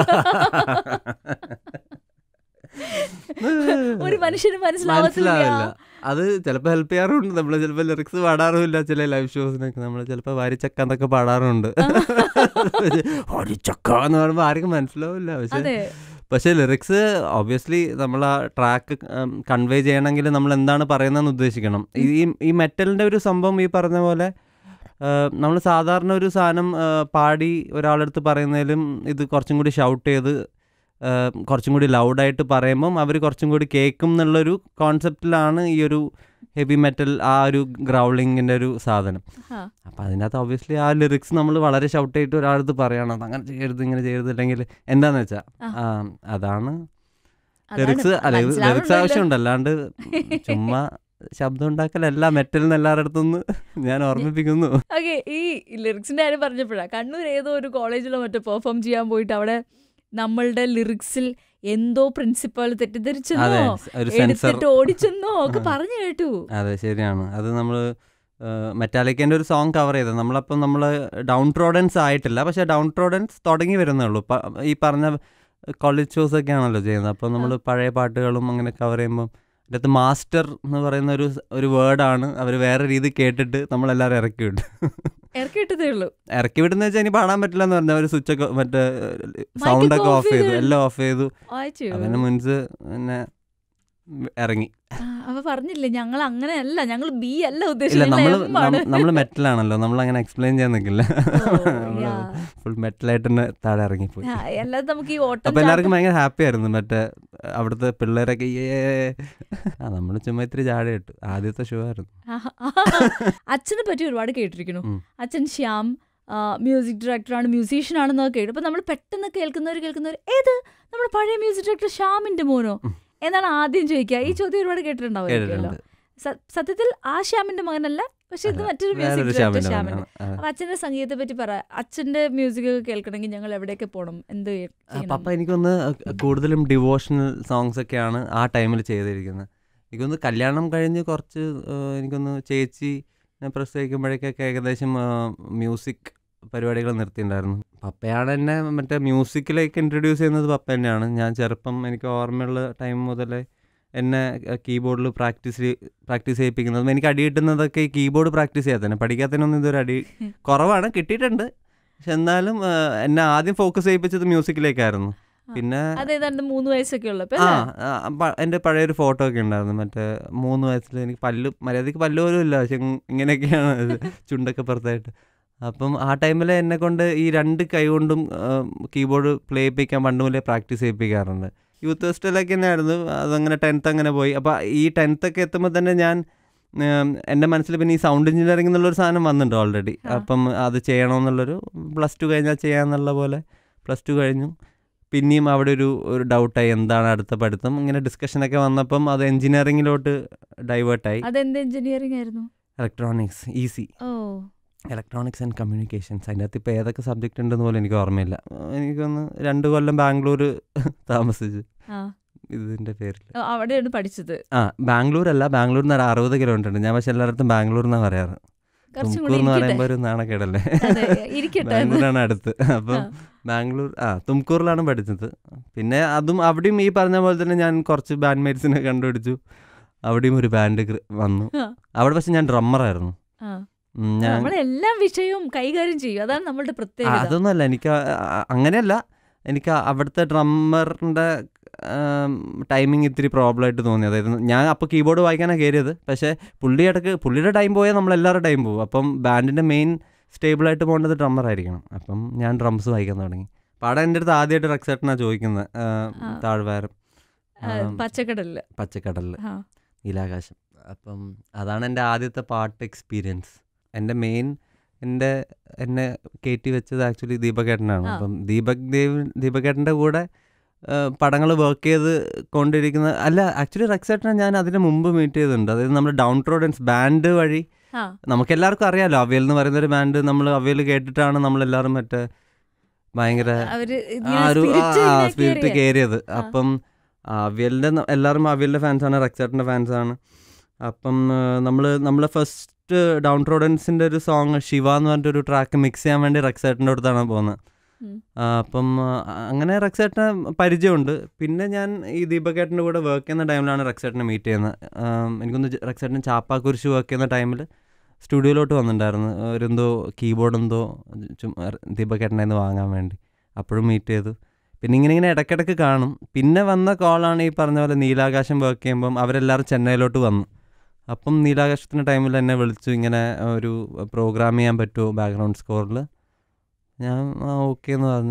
S2: ഒരു മനുഷ്യന് മനസ്സിലാവത്തില്ല
S1: മനസ്സിലാവില്ല അത് ചിലപ്പോൾ ഹെൽപ്പ് ചെയ്യാറുണ്ട് നമ്മൾ ചിലപ്പോൾ ലിറിക്സ് പാടാറുമില്ല ചില ലൈവ് ഷോസിനൊക്കെ നമ്മൾ ചിലപ്പോൾ വാരിച്ചക്ക എന്നൊക്കെ പാടാറുണ്ട് വാരിച്ചക്ക എന്ന് പറയുമ്പോൾ ആർക്കും മനസ്സിലാവില്ല പക്ഷെ
S2: അതെ
S1: പക്ഷേ ലിറിക്സ് ഒബ്വിയസ്ലി നമ്മൾ ആ ട്രാക്ക് കൺവേ ചെയ്യണമെങ്കിൽ നമ്മൾ എന്താണ് പറയുന്നതെന്ന് ഉദ്ദേശിക്കണം ഈ ഈ മെറ്റലിൻ്റെ ഒരു സംഭവം ഈ പറഞ്ഞ പോലെ നമ്മൾ സാധാരണ ഒരു സാധനം ആ, പാടി ഒരാളടുത്ത് പറയുന്നതിലും ഇത് കുറച്ചും കൂടി ഷൗട്ട് ചെയ്ത് കുറച്ചും കൂടി ലൗഡായിട്ട് പറയുമ്പം അവർ കുറച്ചും കൂടി കേൾക്കും എന്നുള്ളൊരു കോൺസെപ്റ്റിലാണ് ഈ ഒരു ഹെവി മെറ്റൽ ആ ഒരു ഗ്രൗളിങ്ങിൻ്റെ ഒരു സാധനം
S2: ആ.
S1: അപ്പം അതിനകത്ത് ഒബ്വിയസ്ലി ആ ലിറിക്സ് നമ്മൾ വളരെ ഷൗട്ട് ചെയ്തിട്ട് ഒരാളടുത്ത് പറയണം "അത് അങ്ങനെ ചെയ്യരുത് ഇങ്ങനെ ചെയ്യരുത് അല്ലെങ്കിൽ എന്താന്ന് വെച്ചാൽ
S2: ആ.
S1: അതാണ്
S2: അതാണ്
S1: ലിറിക്സ് അല്ല ലിറിക്സ്
S2: മനസ്സിലാവുന്നുണ്ടല്ലോ.
S1: ആവശ്യമുണ്ട് അല്ലാണ്ട് ചുമ്മാ ശബ്ദം ഉണ്ടാക്കലല്ല മെറ്റൽ എന്ന് എല്ലാവരുടെ അടുത്തുനിന്ന് ഞാൻ ഓർമ്മിപ്പിക്കുന്നു
S2: ഓക്കെ ഈ ലിറിക്സിന്റെ കാര്യം പറഞ്ഞപ്പോഴാ കണ്ണൂർ ഏതോ ഒരു കോളേജിലോ മറ്റോ പെർഫോം ചെയ്യാൻ പോയിട്ട് അവിടെ നമ്മളുടെ ലിറിക്സിൽ എന്തോ പ്രിൻസിപ്പൾ
S1: അതെ
S2: തെറ്റിദ്ധരിച്ചെന്നോ
S1: ഒരു സെൻസർ
S2: എടുത്തിട്ട് ഓടിച്ചെന്നോ ഒക്കെ പറഞ്ഞു കേട്ടു
S1: അതെ ശരിയാണ് അത് നമ്മൾ മെറ്റാലിക്കേൻ്റെ ഒരു സോങ് കവർ ചെയ്തത് നമ്മളപ്പം നമ്മൾ ഡൗൺ ട്രോഡൻസ് ആയിട്ടില്ല പക്ഷേ ഡൗൺ ട്രോഡൻസ് തുടങ്ങി വരുന്നേ ഉള്ളൂ പ- ഈ പറഞ്ഞ കോളേജ് ഷോസ് ഒക്കെ ആണല്ലോ ചെയ്യുന്നത് അപ്പോൾ നമ്മൾ പഴയ പാട്ടുകളും അങ്ങനെ കവർ ചെയ്യുമ്പം അതിനകത്ത് മാസ്റ്റർ എന്ന് പറയുന്ന ഒരു ഒരു വേർഡാണ് അവർ വേറെ രീതി കേട്ടിട്ട് നമ്മളെല്ലാവരും ഇറക്കി വിട്ടു
S2: ഇറക്കി ഇട്ടതേ ഉള്ളൂ
S1: ഇറക്കി വിടുന്ന വെച്ചാൽ ഇനി പാടാൻ പറ്റില്ല എന്ന് പറഞ്ഞാൽ അവർ സ്വിച്ച് ഒക്കെ മറ്റേ
S2: Mic
S1: സൗണ്ട്
S2: ഒക്കെ
S1: ഒക്കെ
S2: off
S1: ഓഫ് ചെയ്തു
S2: ചെയ്ത്
S1: എല്ലാം ഓഫ് ചെയ്തു
S2: വായിച്ചു
S1: അതിന് മുൻസ് പിന്നെ ഇറങ്ങി
S2: ആ, അപ്പൊ പറഞ്ഞില്ലേ ഞങ്ങൾ അങ്ങനെയല്ല ഞങ്ങൾ ബി അല്ല
S1: ഇല്ല
S2: ഉദ്ദേശിച്ചത്
S1: നമ്മൾ
S2: ഞങ്ങൾ M ആണ്.
S1: നമ്മൾ മെറ്റലാണല്ലോ നമ്മൾ അങ്ങനെ എക്സ്പ്ലെയിൻ ചെയ്യാൻ നിൽക്കില്ല
S2: ഓ, yeah.
S1: ഫുൾ മെറ്റലായിട്ട് തന്നെ താഴെ ഇറങ്ങിപ്പോയി
S2: ആ, അല്ലാതെ നമുക്ക് ഈ ഓട്ടം
S1: അപ്പൊ എല്ലാവർക്കും ഭയങ്കര ഹാപ്പി ആയിരുന്നു മറ്റേ അവിടുത്തെ പിള്ളേരൊക്കെ ഏ ആ നമ്മൾ ചുമ്മാ ഇത്തിരി ചാടി ഇട്ടു ആദ്യത്തെ ഷോ ആയിരുന്നു
S2: ആഹാ. അച്ഛനെ പറ്റി ഒരുപാട് കേട്ടിരിക്കുന്നു
S1: ഉം.
S2: അച്ഛൻ ശ്യാം മ്യൂസിക് ഡയറക്ടറാണ് മ്യൂസീഷ്യൻ ആണെന്നൊക്കെ കേട്ടു അപ്പൊ നമ്മൾ പെട്ടെന്ന് കേൾക്കുന്നവർ കേൾക്കുന്നവർ ഏത് നമ്മുടെ പഴയ മ്യൂസിക് ഡയറക്ടർ ശ്യാമിന്റെ മോനോ
S1: ഉം.
S2: എന്നാണ് ആദ്യം ചോദിക്കുക ഈ ചോദ്യം ഒരുപാട് കേട്ടിട്ടുണ്ടാവുമല്ലോ
S1: കേട്ടിട്ടുണ്ട്
S2: സത്യത്തിൽ ആ ശ്യാമിന്റെ മകനല്ല പക്ഷെ ഇത്
S1: അല്ല,
S2: മറ്റൊരു മ്യൂസിക്
S1: വേറൊരു
S2: ഡയറക്ടർ
S1: ശ്യാമിന്റെ
S2: ശ്യാമിന്റെ
S1: മോനാണ്. അതെ.
S2: അപ്പൊ അച്ഛന്റെ സംഗീതത്തെ പറ്റി പറ അച്ഛന്റെ മ്യൂസിക് കേൾക്കണമെങ്കിൽ ഞങ്ങൾ എവിടെയൊക്കെ പോകണം എന്ത്
S1: ആ,
S2: ചെയ്യണം?
S1: പപ്പ എനിക്കൊന്ന് കൂടുതലും ഡിവോഷണൽ സോങ്സ് ഒക്കെയാണ് ആ ടൈമിൽ ചെയ്തിരിക്കുന്നത് എനിക്കൊന്ന് കല്യാണം കഴിഞ്ഞ് കുറച്ച് ആ, എനിക്കൊന്ന് ചേച്ചി പ്രസവിക്കുമ്പോഴേക്കൊക്കെ ഏകദേശം മ്യൂസിക് പരിപാടികൾ നിർത്തിയിട്ടുണ്ടായിരുന്നു പപ്പയാണ് എന്നെ മറ്റേ മ്യൂസിക്കിലേക്ക് ഇൻട്രൊഡ്യൂസ് ചെയ്യുന്നത് പപ്പ തന്നെയാണ് ഞാൻ ചെറുപ്പം എനിക്ക് ഓർമ്മയുള്ള ടൈം മുതലേ എന്നെ കീബോർഡിൽ പ്രാക്ടീസ് പ്രാക്ടീസ് ചെയ്യിപ്പിക്കുന്നതും എനിക്ക് അടി കിട്ടുന്നതൊക്കെ ഈ കീബോർഡ് പ്രാക്ടീസ് ചെയ്യാത്തന്നെ പഠിക്കാത്തതിനൊന്നും ഇതൊരു അടി കുറവാണ് കിട്ടിയിട്ടുണ്ട് പക്ഷെ എന്നാലും ആ, എന്നെ ആദ്യം ഫോക്കസ് ചെയ്യിപ്പിച്ചത് മ്യൂസിക്കിലേക്കായിരുന്നു പിന്നെ
S2: അതേതാണ്ട് മൂന്ന് വയസ്സൊക്കെ ഉള്ളപ്പോ
S1: ആ
S2: അല്ലേ?
S1: ആ, പ- എൻ്റെ പഴയൊരു ഫോട്ടോ ഒക്കെ ഉണ്ടായിരുന്നു മറ്റേ മൂന്ന് വയസ്സിൽ എനിക്ക് പല്ല് മര്യാദയ്ക്ക് പല്ല് പോലും ഇല്ല പക്ഷെ ഇങ് ഇങ്ങനെയൊക്കെയാണ് ഇത് ചുണ്ടൊക്കെ പുറത്തായിട്ട് അപ്പം ആ ടൈമിൽ എന്നെ കൊണ്ട് ഈ രണ്ട് കൈ കൊണ്ടും കീബോർഡ് പ്ലേ ചെയ്യിപ്പിക്കാൻ പണ്ട് മുതലേ പ്രാക്ടീസ് ചെയ്യിപ്പിക്കാറുണ്ട് യൂത്ത് ഫെസ്റ്റിവലൊക്കെ തന്നെയായിരുന്നു അതങ്ങനെ ടെൻത്ത് അങ്ങനെ പോയി അപ്പോൾ ഈ ടെൻത്തൊക്കെ എത്തുമ്പോൾ തന്നെ ഞാൻ ഉം, എൻ്റെ മനസ്സിൽ പിന്നെ ഈ സൗണ്ട് എഞ്ചിനീയറിംഗ് എന്നുള്ളൊരു സാധനം വന്നിട്ടുണ്ട് ഓൾറെഡി
S2: ആ.
S1: അപ്പം അത് ചെയ്യണമെന്നുള്ളൊരു പ്ലസ് ടു കഴിഞ്ഞാൽ ചെയ്യാമെന്നുള്ള പോലെ പ്ലസ് ടു കഴിഞ്ഞു പിന്നെയും അവിടെ ഒരു ഒരു ഡൗട്ടായി എന്താണ് അടുത്ത പഠിത്തം ഇങ്ങനെ ഡിസ്കഷനൊക്കെ വന്നപ്പം അത് എഞ്ചിനീയറിങ്ങിലോട്ട് ഡൈവേർട്ടായി
S2: അതെന്ത് എഞ്ചിനീയറിംഗ് ആയിരുന്നു
S1: ഇലക്ട്രോണിക്സ് ഈസി
S2: ഓ
S1: ഇലക്ട്രോണിക്സ് ആൻഡ് കമ്മ്യൂണിക്കേഷൻസ് അതിൻ്റെ അകത്ത് ഇപ്പോൾ ഏതൊക്കെ സബ്ജക്റ്റ് ഉണ്ടെന്ന് പോലും എനിക്ക് ഓർമ്മയില്ല എനിക്കൊന്ന് രണ്ട് കൊല്ലം ബാംഗ്ലൂർ താമസിച്ചു
S2: ആ
S1: ഇതിൻ്റെ പേരിൽ
S2: ഓ, അവിടെയാണ് പഠിച്ചത്
S1: ആ ബാംഗ്ലൂർ അല്ല ബാംഗ്ലൂർ നിന്ന് ഒരു അറുപത് കിലോമീറ്റർ ഉണ്ട് ഞാൻ പക്ഷെ എല്ലായിടത്തും ബാംഗ്ലൂർ എന്നാണ് പറയാറ്
S2: കുറച്ചും
S1: തുംകൂർ
S2: കൂടി
S1: എന്ന്
S2: ഇരിക്കട്ടെ
S1: പറയുമ്പോൾ ഒരു നാണക്കേടല്ലേ
S2: അതെ ഇരിക്കട്ടെ എന്ന്.
S1: ബാംഗ്ലൂരാണ് അടുത്ത് അപ്പം
S2: ആ.
S1: ബാംഗ്ലൂർ ആ തുംകൂറിലാണ് പഠിച്ചത് പിന്നെ അതും അവിടെയും ഈ പറഞ്ഞ പോലെ തന്നെ ഞാൻ കുറച്ച് ബാൻഡ് മേറ്റ്സിനെ കണ്ടുപിടിച്ചു അവിടെയും ഒരു ബാൻഡ് വന്നു
S2: ആ.
S1: അവിടെ പക്ഷെ ഞാൻ ഡ്രമ്മറായിരുന്നു
S2: ആ.
S1: ഉം, ഞാൻ
S2: നമ്മളെല്ലാം വിഷയവും കൈകാര്യം ചെയ്യും അതാണ് നമ്മളുടെ
S1: ആ,
S2: പ്രത്യേകത
S1: അതൊന്നുമല്ല എനിക്ക് ആ- ആ- അങ്ങനെയല്ല എനിക്ക് അവിടുത്തെ ഡ്രമ്മറിൻ്റെ ടൈമിങ് ഇത്തിരി പ്രോബ്ലം ആയിട്ട് തോന്നി അതായത് ഞാൻ അപ്പോൾ കീബോർഡ് വായിക്കാനാണ് കയറിയത് പക്ഷേ പുള്ളി ഇടക്ക് പുള്ളിയുടെ ടൈം പോയാൽ നമ്മളെല്ലാവരുടെ ടൈം പോകും അപ്പം ബാൻഡിൻ്റെ മെയിൻ സ്റ്റേബിളായിട്ട് പോകേണ്ടത് ഡ്രമ്മർ ആയിരിക്കണം അപ്പം ഞാൻ ഡ്രംസ് വായിക്കാൻ തുടങ്ങി പാടാൻ എൻ്റെ അടുത്ത് ആദ്യമായിട്ട് റക്സേട്ടനാണ് ചോദിക്കുന്നത്
S2: ആ.
S1: താഴ്വാരം
S2: ആ, പച്ചക്കടലില്
S1: പച്ചക്കടലിൽ
S2: ആ.
S1: നീലാകാശം അപ്പം അതാണ് എൻ്റെ ആദ്യത്തെ പാട്ട് എക്സ്പീരിയൻസ് എൻ്റെ മെയിൻ എൻ്റെ എന്നെ കയറ്റി വെച്ചത് ആക്ച്വലി ദീപകേട്ടനാണ്
S2: ആ.
S1: അപ്പം ദീപക് ദേവ് ദീപകേട്ടൻ്റെ കൂടെ പടങ്ങൾ വർക്ക് ചെയ്ത് കൊണ്ടിരിക്കുന്ന അല്ല ആക്ച്വലി റക്സേട്ടനെ ഞാൻ അതിന് മുമ്പ് മീറ്റ് ചെയ്തിട്ടുണ്ട് അതായത് നമ്മൾ ഡൗൺ ട്രോഡൻസ് ബാൻഡ് വഴി
S2: ആ.
S1: നമുക്ക് എല്ലാവർക്കും അറിയാലോ അവയൽ എന്ന് പറയുന്ന ഒരു ബാൻഡ് നമ്മൾ അവയൽ കേട്ടിട്ടാണ് നമ്മളെല്ലാവരും മറ്റേ ഭയങ്കര
S2: അവര്
S1: ആ ഒരു സ്പിരിറ്റ്
S2: സ്പിരിറ്റ്
S1: കയറിയത് അപ്പം അവിയലിൻ്റെ എല്ലാവരും അവിയലിൻ്റെ ഫാൻസാണ് റക്സേട്ടൻ്റെ ഫാൻസാണ് അപ്പം നമ്മൾ നമ്മൾ ഫസ്റ്റ് ഡൗൺ ട്രോഡൻസിൻ്റെ ഒരു സോങ് ശിവ എന്ന് പറഞ്ഞിട്ടൊരു ട്രാക്ക് മിക്സ് ചെയ്യാൻ വേണ്ടി റക്സേട്ടൻ്റെ അടുത്താണ് പോകുന്നത്
S2: ഉം.
S1: ആ, അപ്പം ആ, അങ്ങനെ റക്സേട്ടനെ പരിചയമുണ്ട് പിന്നെ ഞാൻ ഈ ദീപകേട്ടൻ്റെ കൂടെ വർക്ക് ചെയ്യുന്ന ടൈമിലാണ് റക്സേട്ടനെ മീറ്റ് ചെയ്യുന്നത് ആം, എനിക്കൊന്ന് ജ- റക്സേട്ടൻ ചാപ്പാക്കുരിശ് വർക്ക് ചെയ്യുന്ന ടൈമിൽ സ്റ്റുഡിയോയിലോട്ട് വന്നിട്ടുണ്ടായിരുന്നു ഒരു എന്തോ കീബോർഡ് എന്തോ ചും ദീപകേട്ടനെ നിന്ന് വാങ്ങാൻ വേണ്ടി അപ്പോഴും മീറ്റ് ചെയ്തു പിന്നെ ഇങ്ങനെ ഇങ്ങനെ ഇടയ്ക്കിടയ്ക്ക് കാണും പിന്നെ വന്ന കോളാണ് ഈ പറഞ്ഞ പോലെ നീലാകാശം വർക്ക് ചെയ്യുമ്പം അവരെല്ലാവരും ചെന്നൈയിലോട്ട് വന്നു അപ്പം നീലാകാശത്തിൻ്റെ ടൈമിൽ എന്നെ വിളിച്ചു ഇങ്ങനെ ഒരു പ്രോഗ്രാം ചെയ്യാൻ പറ്റുമോ ബാക്ക്ഗ്രൗണ്ട് സ്കോറിൽ ഞാൻ ഓക്കെ എന്ന് പറഞ്ഞ്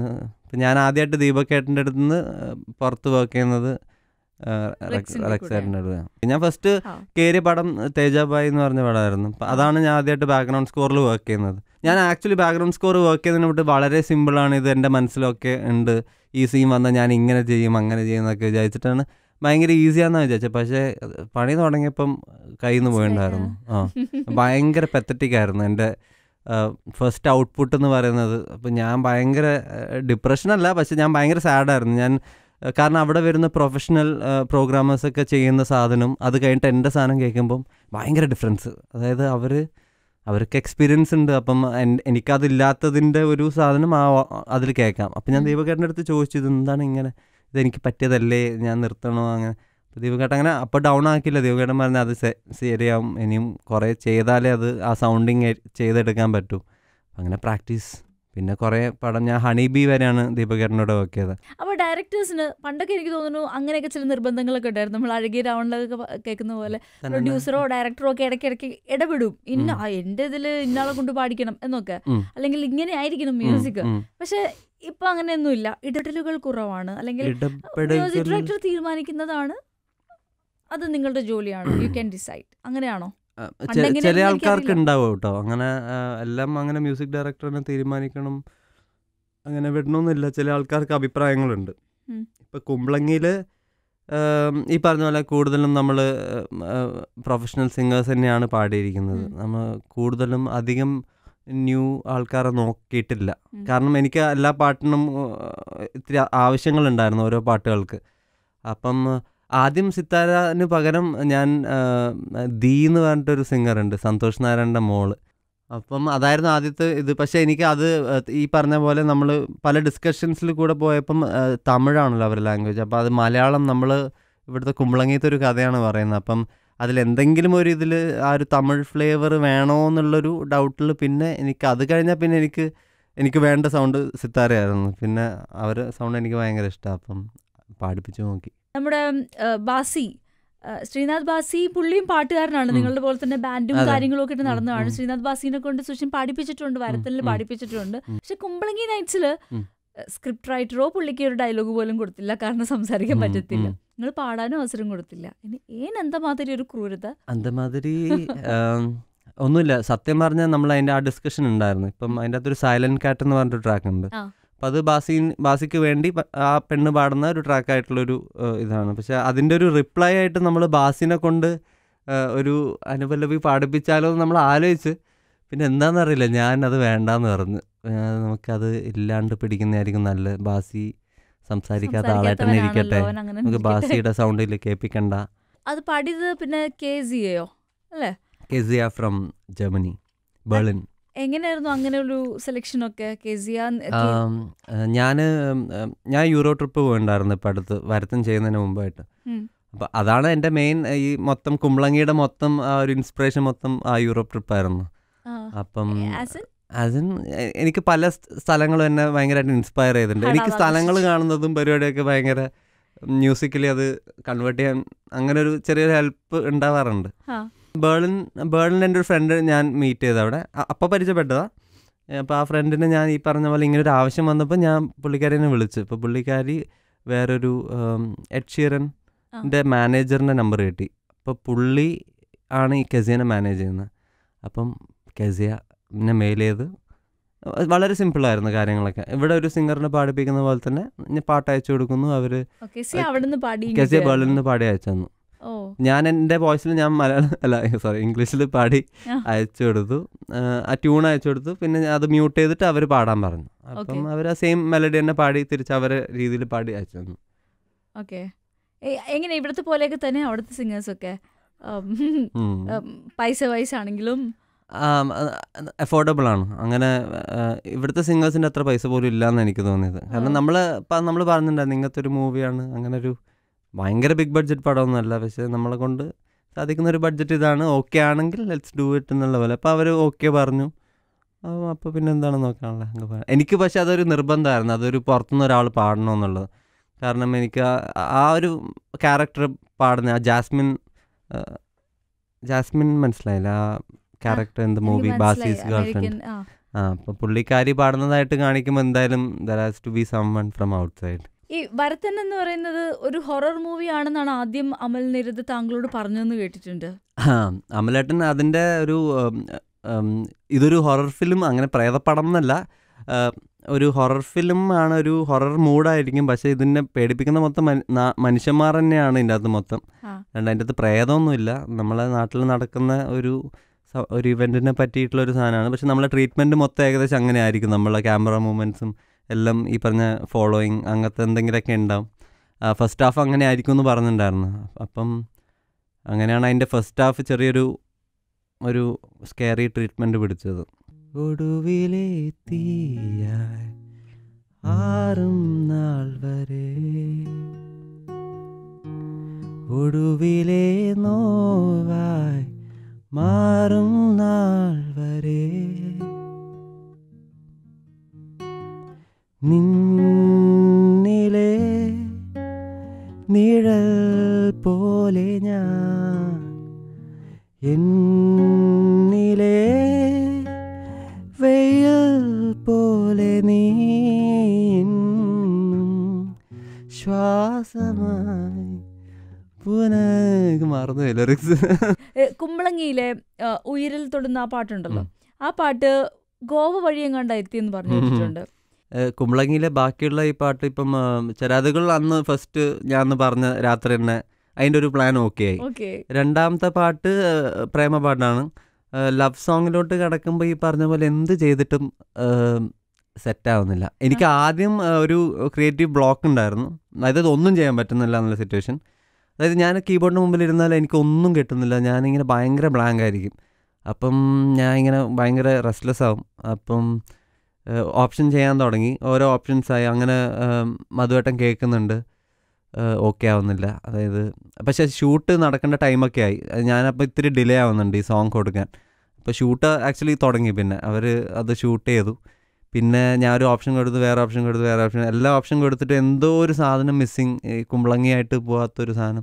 S1: അപ്പം ഞാൻ ആദ്യമായിട്ട് ദീപക് ഏട്ടൻ്റെ അടുത്ത് നിന്ന് പുറത്ത് വർക്ക് ചെയ്യുന്നത്
S2: റെക്സിന്റെ
S1: റെക്സേട്ടൻ്റെ അടുത്ത് ഞാൻ ഫസ്റ്റ്
S2: ആ.
S1: കയറിയ പടം തേജാബായി എന്ന് പറഞ്ഞ പടമായിരുന്നു അപ്പം അതാണ് ഞാൻ ആദ്യമായിട്ട് ബാക്ക്ഗ്രൗണ്ട് സ്കോറിൽ വർക്ക് ചെയ്യുന്നത് ഞാൻ ആക്ച്വലി ബാക്ക്ഗ്രൗണ്ട് സ്കോർ വർക്ക് ചെയ്യുന്നതിന് വിട്ട് വളരെ സിമ്പിളാണ് ഇത് എൻ്റെ മനസ്സിലൊക്കെ ഉണ്ട് ഈ സീൻ വന്നാൽ ഞാൻ ഇങ്ങനെ ചെയ്യും അങ്ങനെ ചെയ്യും എന്നൊക്കെ വിചാരിച്ചിട്ടാണ് ഭയങ്കര ഈസിയാണെന്ന് വിചാരിച്ചത് പക്ഷേ അത് പണി തുടങ്ങിയപ്പം കയ്യിൽ നിന്ന് പോയിണ്ടായിരുന്നു ആ ഭയങ്കര പെത്തറ്റിക് ആയിരുന്നു എൻ്റെ ഫസ്റ്റ് ഔട്ട്പുട്ട് എന്ന് പറയുന്നത് അപ്പം ഞാൻ ഭയങ്കര ഡിപ്രഷനല്ല പക്ഷെ ഞാൻ ഭയങ്കര സാഡായിരുന്നു ഞാൻ ആ, കാരണം അവിടെ വരുന്ന പ്രൊഫഷണൽ പ്രോഗ്രാമേഴ്സൊക്കെ ചെയ്യുന്ന സാധനം അത് കഴിഞ്ഞിട്ട് എൻ്റെ സാധനം കേൾക്കുമ്പം ഭയങ്കര ഡിഫറൻസ് അതായത് അവർ അവർക്ക് എക്സ്പീരിയൻസ് ഉണ്ട് അപ്പം എൻ- എനിക്കതില്ലാത്തതിൻ്റെ ഒരു സാധനം ആ അതിൽ കേൾക്കാം അപ്പം ഞാൻ
S2: ഉം.
S1: ദീപകേട്ടൻ്റെ അടുത്ത് ചോദിച്ചു ഇത് എന്താണ് ഇങ്ങനെ ഇതെനിക്ക് പറ്റിയതല്ലേ ഞാൻ നിർത്തണോ അങ്ങനെ അപ്പോൾ ദീപകേട്ടൻ അങ്ങനെ അപ്പോൾ ഡൗൺ ആക്കില്ല ദീപകേട്ടൻ പറഞ്ഞ അത് ശ- ശരിയാവും ഇനിയും കുറേ ചെയ്താലേ അത് ആ സൗണ്ടിങ് ചെയ്തെടുക്കാൻ പറ്റൂ അങ്ങനെ പ്രാക്ടീസ് പിന്നെ കുറേ പടം ഞാൻ ഹണി ബി വരെയാണ് ദീപകേട്ടനോട് വർക്ക് ചെയ്തത്
S2: അപ്പോൾ ഡയറക്ടേഴ്സിന് പണ്ടൊക്കെ എനിക്ക് തോന്നുന്നു അങ്ങനെയൊക്കെ ചില നിർബന്ധങ്ങളൊക്കെ ഉണ്ടായിരുന്നു നമ്മൾ അഴകിയ രാവണിലൊക്കെ പ- കേൾക്കുന്ന പോലെ പ്രൊഡ്യൂസറോ ഡയറക്ടറോ ഒക്കെ ഇടയ്ക്കിടയ്ക്ക് ഇടപെടും ഇന്ന ആ, എൻ്റെ ഇതിൽ ഇന്നാളെ കൊണ്ട് പാടിക്കണം എന്നൊക്കെ
S1: ഉം.
S2: അല്ലെങ്കിൽ ഇങ്ങനെ ആയിരിക്കണം
S1: ഉം,
S2: മ്യൂസിക്
S1: ഉം.
S2: പക്ഷെ ഇപ്പൊ അങ്ങനെയൊന്നുമില്ല ഇടപെടലുകൾ കുറവാണ് അല്ലെങ്കിൽ മ്യൂസിക്
S1: ഇടപെടൽ
S2: ഡയറക്ടർ തീരുമാനിക്കുന്നതാണ് അത് നിങ്ങളുടെ ജോലിയാണ് യു ക്യാൻ ഡിസൈഡ് അങ്ങനെയാണോ
S1: ആ, ചെ-
S2: പണ്ടെങ്ങനെയായിരുന്നു
S1: ചില ആൾക്കാർക്ക്
S2: എനിക്കറിയില്ല.
S1: ഉണ്ടാവും കേട്ടോ അങ്ങനെ ആ, എല്ലാം അങ്ങനെ മ്യൂസിക് ഡയറക്ടറിനെ തീരുമാനിക്കണം അങ്ങനെ വിടണമെന്നില്ല ചില ആൾക്കാർക്ക് അഭിപ്രായങ്ങളുണ്ട്
S2: ഉം.
S1: ഇപ്പം കുമ്പളങ്ങിയിൽ ഈ പറഞ്ഞ പോലെ കൂടുതലും നമ്മൾ പ്രൊഫഷണൽ സിംഗേഴ്സ് തന്നെയാണ് പാടിയിരിക്കുന്നത്
S2: ഉം.
S1: നമ്മൾ കൂടുതലും അധികം ന്യൂ ആൾക്കാരെ നോക്കിയിട്ടില്ല
S2: ഉം.
S1: കാരണം എനിക്ക് എല്ലാ പാട്ടിനും ആ, ഇത്തിരി ആവശ്യങ്ങളുണ്ടായിരുന്നു ഓരോ പാട്ടുകൾക്ക് അപ്പം ആദ്യം സിത്താരന് പകരം ഞാൻ ആ, ദീ എന്ന് പറഞ്ഞിട്ടൊരു സിംഗറുണ്ട് സന്തോഷ് നാരായണൻ്റെ മോള് അപ്പം അതായിരുന്നു ആദ്യത്തെ ഇത് പക്ഷേ എനിക്ക് അത് ഈ പറഞ്ഞ പോലെ നമ്മൾ പല ഡിസ്കഷൻസിൽ കൂടെ പോയപ്പം ആ, തമിഴാണല്ലോ അവരുടെ ലാംഗ്വേജ് അപ്പോൾ അത് മലയാളം നമ്മൾ ഇവിടുത്തെ കുമ്പളങ്ങിയത്തെ ഒരു കഥയാണ് പറയുന്നത് അപ്പം അതിലെന്തെങ്കിലും ഒരു ഇതിൽ ആ ഒരു തമിഴ് ഫ്ലേവർ വേണോ എന്നുള്ളൊരു ഡൗട്ടിൽ പിന്നെ എനിക്ക് അത് കഴിഞ്ഞാൽ പിന്നെ എനിക്ക് എനിക്ക് വേണ്ട സൗണ്ട് സിത്താരയായിരുന്നു പിന്നെ അവർ സൗണ്ട് എനിക്ക് ഭയങ്കര ഇഷ്ടമാണ് അപ്പം പാടിപ്പിച്ച് നോക്കി
S2: നമ്മുടെ ആ, ബാസി ആ, ശ്രീനാഥ് ബാസി പുള്ളിയും പാട്ടുകാരനാണ്
S1: ഉം.
S2: നിങ്ങളുടെ പോലെ തന്നെ ബാൻഡും
S1: അതെ.
S2: കാര്യങ്ങളും ഒക്കെ ഇട്ട്
S1: ഉം,
S2: നടന്നതാണ്
S1: ഉം.
S2: ശ്രീനാഥ് ബാസിനെ കൊണ്ട് സുഷിൻ പാടിപ്പിച്ചിട്ടുണ്ട് വരത്തലിൽ
S1: ഉം.
S2: പാടിപ്പിച്ചിട്ടുണ്ട്
S1: ഉം.
S2: പക്ഷെ കുമ്പളങ്ങി നൈറ്റ്സില്
S1: ഉം.
S2: സ്ക്രിപ്റ്റ് റൈറ്ററോ പുള്ളിക്ക് ഒരു ഡയലോഗ് പോലും കൊടുത്തില്ല കാരണം സംസാരിക്കാൻ
S1: ഉം,
S2: പറ്റത്തില്ല
S1: ഉം.
S2: നിങ്ങൾ പാടാനും അവസരം കൊടുത്തില്ല ഇനി ഏൻ എന്താ മാതിരി ഒരു ക്രൂരത
S1: അന്തമാതിരി ആം, ഒന്നുമില്ല സത്യം പറഞ്ഞാൽ നമ്മൾ അതിൻ്റെ ആ ഡിസ്കഷൻ ഉണ്ടായിരുന്നു ഇപ്പം അതിൻ്റെ അകത്തൊരു സൈലന്റ് കാറ്റ് എന്ന് പറഞ്ഞിട്ട് ട്രാക്ക് ഉണ്ട്
S2: ആ.
S1: അപ്പം അത് ബാസി ബാസിക്ക് വേണ്ടി പ- ആ പെണ്ണ് പാടുന്ന ഒരു ട്രാക്കായിട്ടുള്ളൊരു ഇതാണ് പക്ഷെ അതിൻ്റെ ഒരു റിപ്ലൈ ആയിട്ട് നമ്മൾ ബാസിനെ കൊണ്ട് ആ, ഒരു അനുപല്ലവി പാടിപ്പിച്ചാലോ എന്ന് നമ്മൾ ആലോചിച്ച് പിന്നെ എന്താണെന്നറിയില്ല ഞാൻ അത് വേണ്ടാന്ന് പറഞ്ഞു ആ, നമുക്കത് ഇല്ലാണ്ട് പിടിക്കുന്നതായിരിക്കും നല്ലത് ബാസി സംസാരിക്കാത്ത ആളായിട്ട് തന്നെ ഇരിക്കട്ടെ
S2: സംസാരിക്കാത്തവനാണല്ലോ, അവൻ അങ്ങനെ
S1: നമുക്ക്
S2: ഇരിക്കട്ടെ.
S1: ബാസിയുടെ സൗണ്ടിൽ കേൾപ്പിക്കണ്ട
S2: അത് പാടിയത് പിന്നെ കെ സിയെയോ അല്ലേ
S1: കെസിയ ഫ്രം ജർമ്മനി ബെർലിൻ
S2: എങ്ങനെയായിരുന്നു അങ്ങനെ ഒരു സെലക്ഷൻ ഒക്കെ കെസിയ
S1: ഞാൻ ഞാൻ യൂറോ ട്രിപ്പ് പോയിണ്ടായിരുന്നു ഇപ്പം അടുത്ത് വരത്തം ചെയ്യുന്നതിന് മുമ്പായിട്ട് അപ്പം അതാണ് എൻ്റെ മെയിൻ ഈ മൊത്തം കുമ്പളങ്ങിയുടെ മൊത്തം ആ ഒരു ഇൻസ്പിറേഷൻ മൊത്തം ആ യൂറോപ്പ് ട്രിപ്പായിരുന്നു അപ്പം അതിൻ എനിക്ക് പല സ് സ്ഥലങ്ങളും എന്നെ ഭയങ്കരമായിട്ട് ഇൻസ്പയർ ചെയ്തിട്ടുണ്ട്
S2: ഹടാ,
S1: എനിക്ക്
S2: അതാ
S1: സ്ഥലങ്ങൾ
S2: പ്രശ്നം.
S1: കാണുന്നതും പരിപാടിയൊക്കെ ഭയങ്കര മ്യൂസിക്കലി അത് കൺവേർട്ട് ചെയ്യാൻ അങ്ങനെ ഒരു ചെറിയൊരു ഹെൽപ്പ് ഉണ്ടാവാറുണ്ട് ബേർലിൻ ബേർലിൻ എൻ്റെ ഒരു ഫ്രണ്ട് ഞാൻ മീറ്റ് ചെയ്ത് അവിടെ അപ്പോൾ പരിചയപ്പെട്ടതാ അപ്പോൾ ആ ഫ്രണ്ടിനെ ഞാൻ ഈ പറഞ്ഞ പോലെ ഇങ്ങനെ ഒരു ആവശ്യം വന്നപ്പോൾ ഞാൻ പുള്ളിക്കാരിനെ വിളിച്ചു ഇപ്പോൾ പുള്ളിക്കാരി വേറൊരു എഡ് ഷീറൻ്റെ മാനേജറിൻ്റെ നമ്പർ കിട്ടി അപ്പോൾ പുള്ളി ആണ് ഈ കെസിയനെ മാനേജ് ചെയ്യുന്നത് അപ്പം കെസിയ എന്നെ മെയിൽ ചെയ്ത് വളരെ സിമ്പിളായിരുന്നു കാര്യങ്ങളൊക്കെ ഇവിടെ ഒരു സിംഗറിനെ പാടിപ്പിക്കുന്ന പോലെ തന്നെ ഞാൻ പാട്ട് അയച്ചു കൊടുക്കുന്നു അവർ
S2: കെസി അവിടെ നിന്ന് പാടി
S1: കെസിയ ബേർലിൽ നിന്ന് പാടി അയച്ചു തന്നു
S2: ഓ
S1: ഞാൻ എൻ്റെ വോയിസിൽ ഞാൻ മലയാളം അല്ല സോറി ഇംഗ്ലീഷിൽ പാടി
S2: ആ.
S1: അയച്ചു കൊടുത്തു ആ, ആ ട്യൂൺ അയച്ചു കൊടുത്തു പിന്നെ അത് മ്യൂട്ട് ചെയ്തിട്ട് അവർ പാടാൻ പറഞ്ഞു അപ്പം
S2: Okay.
S1: അവർ ആ സെയിം മെലഡി തന്നെ പാടി തിരിച്ച് അവരെ രീതിയിൽ പാടി അയച്ചു തന്നു
S2: ഓക്കെ എങ്ങനെ ഇവിടുത്തെ പോലെയൊക്കെ തന്നെ അവിടുത്തെ സിംഗേഴ്സ് ഒക്കെ ഉം,
S1: ഉം.
S2: ഉം, പൈസ വൈസ് ആണെങ്കിലും
S1: അഫോർഡബിൾ ആണ് അങ്ങനെ ആ, ഇവിടുത്തെ സിംഗേഴ്സിൻ്റെ അത്ര പൈസ പോലും ഇല്ലയെന്ന് എനിക്ക് തോന്നിയത് കാരണം
S2: ആ.
S1: നമ്മൾ ഇപ്പം നമ്മൾ പറഞ്ഞിട്ടുണ്ടായിരുന്നു ഇങ്ങനത്തെ ഒരു മൂവിയാണ് അങ്ങനെ ഒരു ഭയങ്കര ബിഗ് ബഡ്ജറ്റ് പടമൊന്നുമല്ല പക്ഷേ നമ്മളെ കൊണ്ട് സാധിക്കുന്ന ഒരു ബഡ്ജറ്റ് ഇതാണ് ഓക്കെ ആണെങ്കിൽ ലെറ്റ്സ് ഡൂ ഇറ്റ് എന്നുള്ള പോലെ അപ്പോൾ അവർ ഓക്കെ പറഞ്ഞു അപ്പോൾ പിന്നെ എന്താണ് നോക്കാനുള്ള അങ്ങ് പാ- എനിക്ക് പക്ഷേ അതൊരു നിർബന്ധമായിരുന്നു അതൊരു പുറത്തുനിന്ന് ഒരാൾ പാടണമെന്നുള്ളത് കാരണം എനിക്ക് ആ- ആ ഒരു ക്യാരക്ടർ പാടുന്ന ആ ജാസ്മിൻ ആ, ജാസ്മിൻ മനസ്സിലായില്ല ആ ക്യാരക്ടർ എന്ത് മൂവി
S2: എനിക്ക്
S1: ബാസീസ്
S2: മനസ്സിലായി,
S1: ഗേൾ ഫ്രണ്ട്
S2: അമേരിക്കൻ ആ
S1: ആ അപ്പോൾ പുള്ളിക്കാരി പാടുന്നതായിട്ട് കാണിക്കുമ്പോൾ എന്തായാലും there has to be someone from outside
S2: ഈ ഭരതൻ എന്ന് പറയുന്നത് ഒരു ഹൊറർ മൂവി ആണെന്നാണ് ആദ്യം അമൽ നിരത് താങ്കളോട് പറഞ്ഞെന്ന് കേട്ടിട്ടുണ്ട്
S1: ആ അമലേട്ടൻ അതിൻ്റെ ഒരു ഉം, ഉം, ഇതൊരു ഹൊറർ ഫിലിം അങ്ങനെ പ്രേതപ്പടം എന്നല്ല ആ, ഒരു ഹൊറർ ഫിലിം ആണ് ഒരു ഹൊറർ മൂഡായിരിക്കും പക്ഷേ ഇതിനെ പേടിപ്പിക്കുന്ന മൊത്തം മനു- നാ- മനുഷ്യന്മാർ തന്നെയാണ് ഇതിൻ്റെ അകത്ത് മൊത്തം
S2: ആ.
S1: അതുകൊണ്ട് അതിൻ്റെ അകത്ത് പ്രേതമൊന്നുമില്ല നമ്മളെ നാട്ടിൽ നടക്കുന്ന ഒരു സ- ഒരു ഇവൻറ്റിനെ പറ്റിയിട്ടുള്ള ഒരു സാധനമാണ് പക്ഷെ നമ്മളെ ട്രീറ്റ്മെൻറ്റ് മൊത്തം ഏകദേശം അങ്ങനെ ആയിരിക്കും നമ്മളെ ക്യാമറ മൂവ്മെൻറ്റ്സും എല്ലാം ഈ പറഞ്ഞ ഫോളോയിങ് അങ്ങനത്തെ എന്തെങ്കിലുമൊക്കെ ഉണ്ടാവും ഫസ്റ്റ് ഹാഫ് അങ്ങനെ ആയിരിക്കും എന്ന് പറഞ്ഞിട്ടുണ്ടായിരുന്നു അപ്പം അങ്ങനെയാണ് അതിൻ്റെ ഫസ്റ്റ് ഹാഫ് ചെറിയൊരു ഒരു സ്കെയറി ട്രീറ്റ്മെൻറ്റ് പിടിച്ചത് ഒടുവിലെ തീയായി ആറും നാൾ വരെ ഒടുവിലെ നോവായി മാറും നാൾ വരെ നിന്നിലെ നിഴൽ പോലെ ഞാൻ എന്നിലെ വെയിൽ പോലെ നീ എന്നും ശ്വാസമായി പുനഃ മറന്നു ലിറിക്സ്
S2: ഏ, കുമ്പളങ്ങിയിലെ ആ, ഉയരിൽ തൊടുന്ന ആ പാട്ടുണ്ടല്ലോ ആ പാട്ട് ഗോവ വഴി എങ്ങാണ്ട് എത്തിയെന്ന് പറഞ്ഞു
S1: ഉം.
S2: കേട്ടിട്ടുണ്ട്
S1: കുമ്പളങ്ങിയിലെ ബാക്കിയുള്ള ഈ പാട്ട് ഇപ്പം ആ, ചരാതുകൾ അന്ന് ഫസ്റ്റ് ഞാൻ അന്ന് പറഞ്ഞ രാത്രി തന്നെ അതിൻ്റെ ഒരു പ്ലാൻ ഓക്കെ ആയി
S2: ഓക്കെ
S1: രണ്ടാമത്തെ പാട്ട് ആ, പ്രേമ പാട്ടാണ് ലവ് സോങ്ങിലോട്ട് കിടക്കുമ്പോൾ ഈ പറഞ്ഞ പോലെ എന്ത് ചെയ്തിട്ടും സെറ്റ് ആവുന്നില്ല എനിക്ക് ആദ്യം ആ, ഒരു ക്രിയേറ്റീവ് ബ്ലോക്ക് ഉണ്ടായിരുന്നു അതായത് ഒന്നും ചെയ്യാൻ പറ്റുന്നില്ല എന്നുള്ള സിറ്റുവേഷൻ അതായത് ഞാൻ കീബോർഡിന് മുമ്പിൽ ഇരുന്നാൽ എനിക്ക് ഒന്നും കിട്ടുന്നില്ല ഞാനിങ്ങനെ ഭയങ്കര ബ്ലാങ്ക് ആയിരിക്കും അപ്പം ഞാൻ ഇങ്ങനെ ഭയങ്കര റെസ്റ്റ്ലെസ് ആവും അപ്പം ഓപ്ഷൻ ചെയ്യാൻ തുടങ്ങി ഓരോ ഓപ്ഷൻസായി അങ്ങനെ മധുവേട്ടൻ കേൾക്കുന്നുണ്ട് ഓക്കെ ആവുന്നില്ല അതായത് പക്ഷേ ഷൂട്ട് നടക്കേണ്ട ടൈമൊക്കെ ആയി അത് ഞാനപ്പോൾ ഇത്തിരി ഡിലേ ആവുന്നുണ്ട് ഈ സോങ് കൊടുക്കാൻ അപ്പോൾ ഷൂട്ട് ആക്ച്വലി തുടങ്ങി പിന്നെ അവർ അത് ഷൂട്ട് ചെയ്തു പിന്നെ ഞാൻ ഒരു ഓപ്ഷൻ കൊടുത്തു വേറെ ഓപ്ഷൻ കൊടുത്തു വേറെ ഓപ്ഷൻ എല്ലാ ഓപ്ഷൻ കൊടുത്തിട്ട് എന്തോ ഒരു സാധനം മിസ്സിങ് ഈ കുമ്പളങ്ങിയായിട്ട് പോകാത്തൊരു സാധനം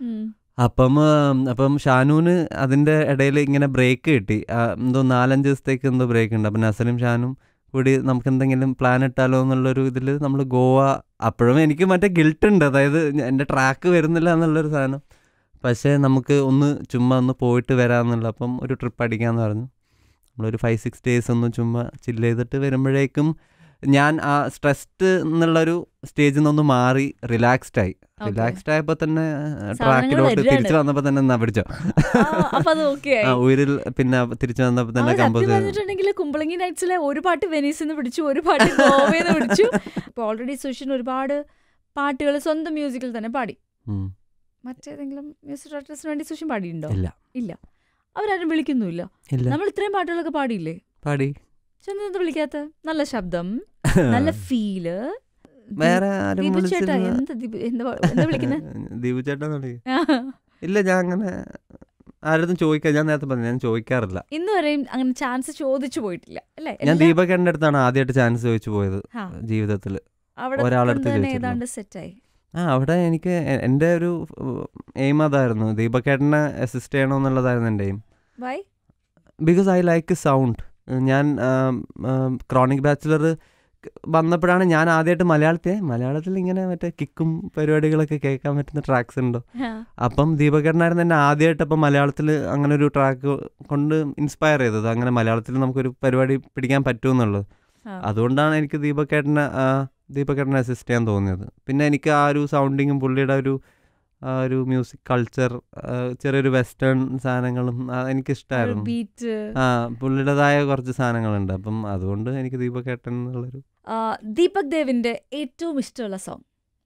S1: അപ്പം ആ, അപ്പം ഷാനൂന് അതിൻ്റെ ഇടയിൽ ഇങ്ങനെ ബ്രേക്ക് കിട്ടി ആ, എന്തോ നാലഞ്ച് ദിവസത്തേക്ക് എന്തോ ബ്രേക്ക് ഉണ്ട് അപ്പം നസലും ഷാനും കൂടി നമുക്ക് എന്തെങ്കിലും പ്ലാൻ ഇട്ടാലോ എന്നുള്ളൊരു ഇതിൽ നമ്മൾ ഗോവ അപ്പോഴും എനിക്ക് മറ്റേ ഗിൽട്ട് ഉണ്ട് അതായത് ഞ- എൻ്റെ ട്രാക്ക് വരുന്നില്ല എന്നുള്ളൊരു സാധനം പക്ഷേ നമുക്ക് ഒന്ന് ചുമ്മാ ഒന്ന് പോയിട്ട് വരാമെന്നുള്ള അപ്പം ഒരു ട്രിപ്പ് അടിക്കാമെന്ന് പറഞ്ഞു നമ്മളൊരു ഫൈവ് സിക്സ് ഡേയ്സ് ഒന്ന് ചുമ്മാ ചില്ല് ചെയ്തിട്ട് വരുമ്പോഴേക്കും ഞാൻ ആ സ്ട്രെസ്ഡ് എന്നുള്ളൊരു സ്റ്റേജിൽ നിന്നൊന്ന് മാറി റിലാക്സ്ഡ് ആയി റിലാക്സ്ഡ് ആയപ്പോൾ തന്നെ ട്രാക്കിലോട്ട്
S2: വരികയാണ്.
S1: തിരിച്ചു വന്നപ്പോൾ തന്നെ എന്നാ പിടിച്ചോ
S2: അപ്പൊ അത് ഓക്കെ
S1: ആ ഉയരിൽ പിന്നെ തിരിച്ചു വന്നപ്പോൾ തന്നെ കമ്പോസ് ചെയ്തു
S2: പറഞ്ഞിട്ടുണ്ടെങ്കിൽ കുമ്പളങ്ങി നൈറ്റ്സിലെ ഒരു പാട്ട് വെനീസിൽ നിന്ന് പിടിച്ചു ഒരു പാട്ട് ഗോവയിൽ നിന്ന് പിടിച്ചു ഇപ്പൊ ഓൾറെഡി സുഷിൻ ഒരുപാട് പാട്ടുകൾ സ്വന്തം മ്യൂസിക്കിൽ തന്നെ പാടി
S1: ഉം.
S2: മറ്റേതെങ്കിലും മ്യൂസിക് ഡയറക്ടേഴ്സിന് വേണ്ടി സുഷിൻ പാടിയിട്ടുണ്ടോ
S1: ഇല്ല
S2: ഇല്ല അവരാരും വിളിക്കുന്നുമില്ല
S1: ഇല്ല
S2: നമ്മൾ ഇത്രയും പാട്ടുകളൊക്കെ പാടിയില്ലേ
S1: പാടി
S2: ചെന്നത് വിളിക്കാത്ത നല്ല ശബ്ദം നല്ല ഫീല്
S1: വേറെ ആരും
S2: ദീപു ചേട്ടാ
S1: വിളിച്ചിരുന്ന-
S2: എന്ത് ദീപു- എന്താ പ- എന്താ വിളിക്കുന്നത്
S1: ദീപു ചേട്ടാ ഇല്ല ഞാൻ അങ്ങനെ ആരതും ചോദിക്കാൻ ഞാൻ നേരത്തെ പറഞ്ഞു ഞാൻ ചോദിക്കാറില്ല
S2: ഇന്ന് വരെയും അങ്ങനെ ചാൻസ് ചോദിച്ചു പോയിട്ടില്ല അല്ലേ
S1: ഞാൻ
S2: എല്ലാ-
S1: ദീപകേട്ടൻ്റെ അടുത്താണ് ആദ്യമായിട്ട് ചാൻസ് ചോദിച്ചു പോയത്
S2: ആ,
S1: ജീവിതത്തിൽ
S2: അവിടെ
S1: ഒരാളടുത്ത്
S2: തന്നെ
S1: ചോദിച്ചിരുന്നു.
S2: ഏതാണ്ട് സെറ്റായി
S1: ആ അവിടെ എനിക്ക് എ- എൻ്റെ ഒരു എയിം അതായിരുന്നു ദീപകേട്ടനെ അസിസ്റ്റ് ചെയ്യണമെന്നുള്ളതായിരുന്നു എൻ്റെ aim
S2: why
S1: because I like sound ഞാൻ ക്രോണിക് ബാച്ചിലർ വന്നപ്പോഴാണ് ഞാൻ ആദ്യമായിട്ട് മലയാളത്തെ മലയാളത്തിൽ ഇങ്ങനെ മറ്റേ കിക്കും പരിപാടികളൊക്കെ കേൾക്കാൻ പറ്റുന്ന ട്രാക്സ് ഉണ്ടോ അപ്പം ദീപകേട്ടനായിരുന്നു എന്നെ ആദ്യമായിട്ട് അപ്പം മലയാളത്തിൽ അങ്ങനെ ഒരു ട്രാക്ക് കൊണ്ട് ഇൻസ്പയർ ചെയ്തത് അങ്ങനെ മലയാളത്തിൽ നമുക്കൊരു പരിപാടി പിടിക്കാൻ പറ്റുമെന്നുള്ളത്
S2: ആ.
S1: അതുകൊണ്ടാണ് എനിക്ക് ദീപകേട്ടനെ ആ, ദീപകേട്ടനെ അസിസ്റ്റ് ചെയ്യാൻ തോന്നിയത് പിന്നെ എനിക്ക് ആ ഒരു സൗണ്ടിങ്ങും പുള്ളിയുടെ ഒരു ആ ഒരു മ്യൂസിക് കൾച്ചർ ചെറിയൊരു വെസ്റ്റേൺ സാധനങ്ങളും ആ, എനിക്കിഷ്ടമായിരുന്നു
S2: ബീറ്റ്
S1: ആ പുള്ളിയുടേതായ കുറച്ച് സാധനങ്ങളുണ്ട് അപ്പം അതുകൊണ്ട് എനിക്ക് ദീപകേട്ടൻ എന്നുള്ളൊരു
S2: ദീപക് ദേവിന്റെ ഏറ്റവും ഇഷ്ടമുള്ള സോങ്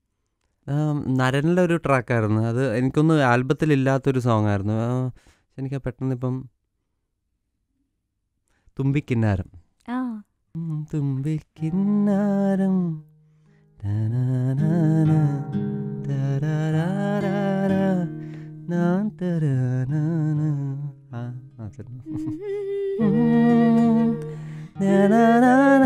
S1: ആ, നരനിലെ ഒരു ട്രാക്കായിരുന്നു അത് എനിക്കൊന്ന് ആൽബത്തിൽ ഇല്ലാത്തൊരു സോങ് ആയിരുന്നു ആ, എനിക്ക് പെട്ടെന്ന് ഇപ്പം തുമ്പിക്കിന്നാരം
S2: ആ
S1: ഉം, തുമ്പിക്കിന്നാരം തനാനാന, തരാരാരാരാ, നാൻ തരാനാന. ആ, ആ, ശരി. ഉം, തനാനാന,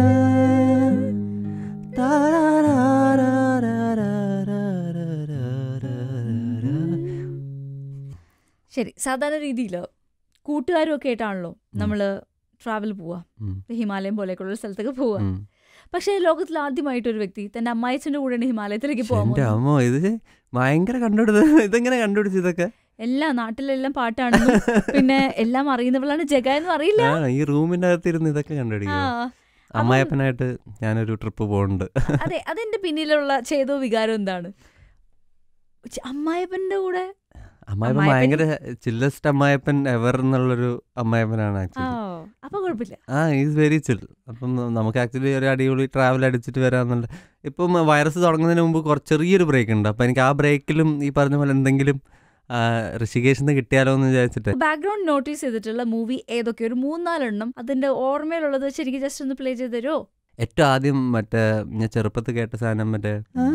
S1: താരാരാരാരാരാരാരാരാരാ.
S2: ശരി സാധാരണ രീതിയിൽ കൂട്ടുകാരും ഒക്കെ ആയിട്ടാണല്ലോ നമ്മൾ ട്രാവൽ പോവാ
S1: ഉം,
S2: ഹിമാലയം പോലെയൊക്കെയുള്ള ഒരു സ്ഥലത്തൊക്കെ പോവാ
S1: ഉം.
S2: പക്ഷേ ലോകത്തിൽ ആദ്യമായിട്ട് ഒരു വ്യക്തി തന്റെ അമ്മായച്ചന്റെ കൂടെയാണ് ഹിമാലയത്തിലേക്ക് പോകാൻ
S1: എന്റെ
S2: പോകുന്നത്.
S1: അമ്മോ ഇത് ഭയങ്കര കണ്ടുപിടുത്തത് ഇതെങ്ങനെ കണ്ടുപിടിച്ചു ഇതൊക്കെ
S2: എല്ലാ നാട്ടിലെല്ലാം പാട്ടാണെന്നും പിന്നെ എല്ലാം അറിയുന്നവളാണ് ജഗ എന്നും അറിയില്ല
S1: ആ ഈ റൂമിന്റെ അകത്തിരുന്ന് ഇതൊക്കെ
S2: ആ
S1: കണ്ടുപിടിക്കും അമ്മായപ്പനായിട്ട് ഞാനൊരു ട്രിപ്പ് പോകുന്നുണ്ട്
S2: അതെ അതെന്റെ പിന്നിലുള്ള ചേതോ വികാരം എന്താണ് ചെ- അമ്മായപ്പന്റെ കൂടെ
S1: അമ്മായപ്പൻ
S2: അമ്മായപ്പൻ-
S1: ഭയങ്കര ചില്ലസ്റ്റ് അമ്മായപ്പൻ എവർ എന്നുള്ളൊരു അമ്മായപ്പനാണ്
S2: ആ
S1: ആക്ച്വലി
S2: അപ്പൊ കുഴപ്പമില്ല
S1: ആ ഈസ് വെരി ചിൽ അപ്പം നമുക്ക് ആക്ച്വലി ഒരു അടിപൊളി ട്രാവൽ അടിച്ചിട്ട് വരാമെന്നുള്ള ഇപ്പം വൈറസ് തുടങ്ങുന്നതിന് മുമ്പ് കുറച്ച് ചെറിയൊരു ബ്രേക്ക് ഉണ്ട് അപ്പം എനിക്ക് ആ ബ്രേക്കിലും ഈ പറഞ്ഞ പോലെ എന്തെങ്കിലും ആ, ഋഷികേശിൽ നിന്ന് കിട്ടിയാലോ എന്ന് വിചാരിച്ചിട്ട്
S2: ബാക്ക്ഗ്രൗണ്ട് നോട്ടീസ് ചെയ്തിട്ടുള്ള മൂവി ഏതൊക്കെ ഒരു മൂന്നാലെണ്ണം അതിന്റെ ഓർമ്മയിലുള്ളത് വെച്ച് എനിക്ക് ജസ്റ്റ് ഒന്ന് പ്ലേ ചെയ്ത് തരുമോ
S1: ഏറ്റവും ആദ്യം മറ്റേ ഞാൻ ചെറുപ്പത്തിൽ കേട്ട സാധനം മറ്റേ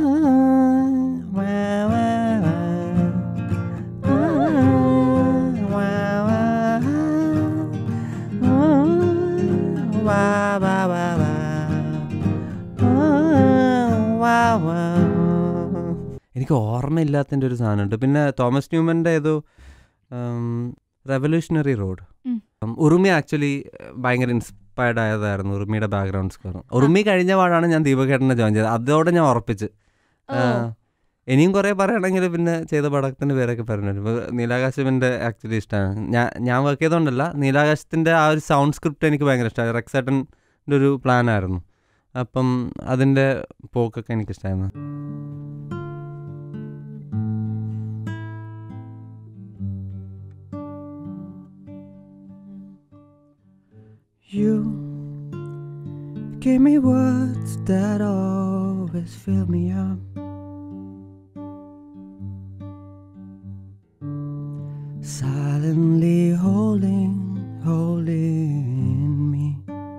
S1: എനിക്ക് ഓർമ്മയില്ലാത്തതിൻ്റെ ഒരു സാധനമുണ്ട് പിന്നെ തോമസ് ന്യൂമൻ്റെ ഏതോ റെവല്യൂഷണറി റോഡ്
S2: ഉം.
S1: ഉറുമി ആക്ച്വലി ഭയങ്കര ഇൻസ്പയർഡ് ആയതായിരുന്നു ഉറുമിയുടെ ബാക്ക്ഗ്രൗണ്ട് സ്കോർ ഉറുമി കഴിഞ്ഞ പാടാണ് ഞാൻ ദീപകേട്ടനെ ജോയിൻ ചെയ്തത് അതോടെ ഞാൻ ഉറപ്പിച്ച്
S2: ഓ,
S1: ആ, ഇനിയും കുറേ പറയണമെങ്കിൽ പിന്നെ ചെയ്ത പടത്തിൻ്റെ പേരൊക്കെ പറഞ്ഞു ഇപ്പോൾ നീലാകാശിൻ്റെ ആക്ച്വലി ഇഷ്ടമാണ് ഞാൻ ഞാൻ വർക്ക് ചെയ്തുകൊണ്ടല്ല നീലാകാശത്തിൻ്റെ ആ ഒരു സൗണ്ട് സ്ക്രിപ്റ്റ് എനിക്ക് ഭയങ്കര ഇഷ്ടമായി റെക്സേട്ടൻ്റെ ഒരു പ്ലാനായിരുന്നു അപ്പം അതിൻ്റെ പോക്കൊക്കെ എനിക്കിഷ്ടമായിരുന്നു You gave me words that always fill me up. Silently holding, holding me.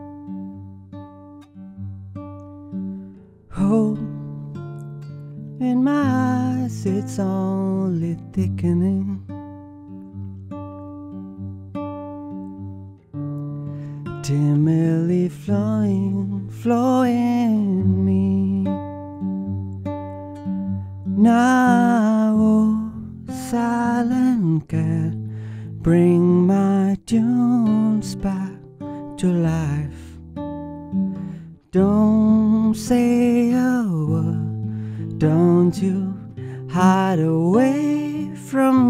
S1: Hope in my eyes, it's only thickening. Timidly flowing, flowing me. Now, oh, silent cat, bring my tunes back to life. Don't say a word, don't you hide away from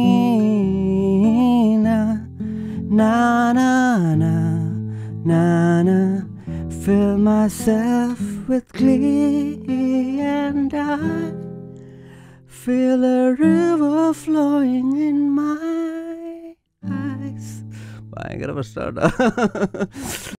S1: me. Na na na na na na. Fill myself with glee and I feel a river flowing in my eyes. ഭയങ്കര പ്രശ്നമാണ്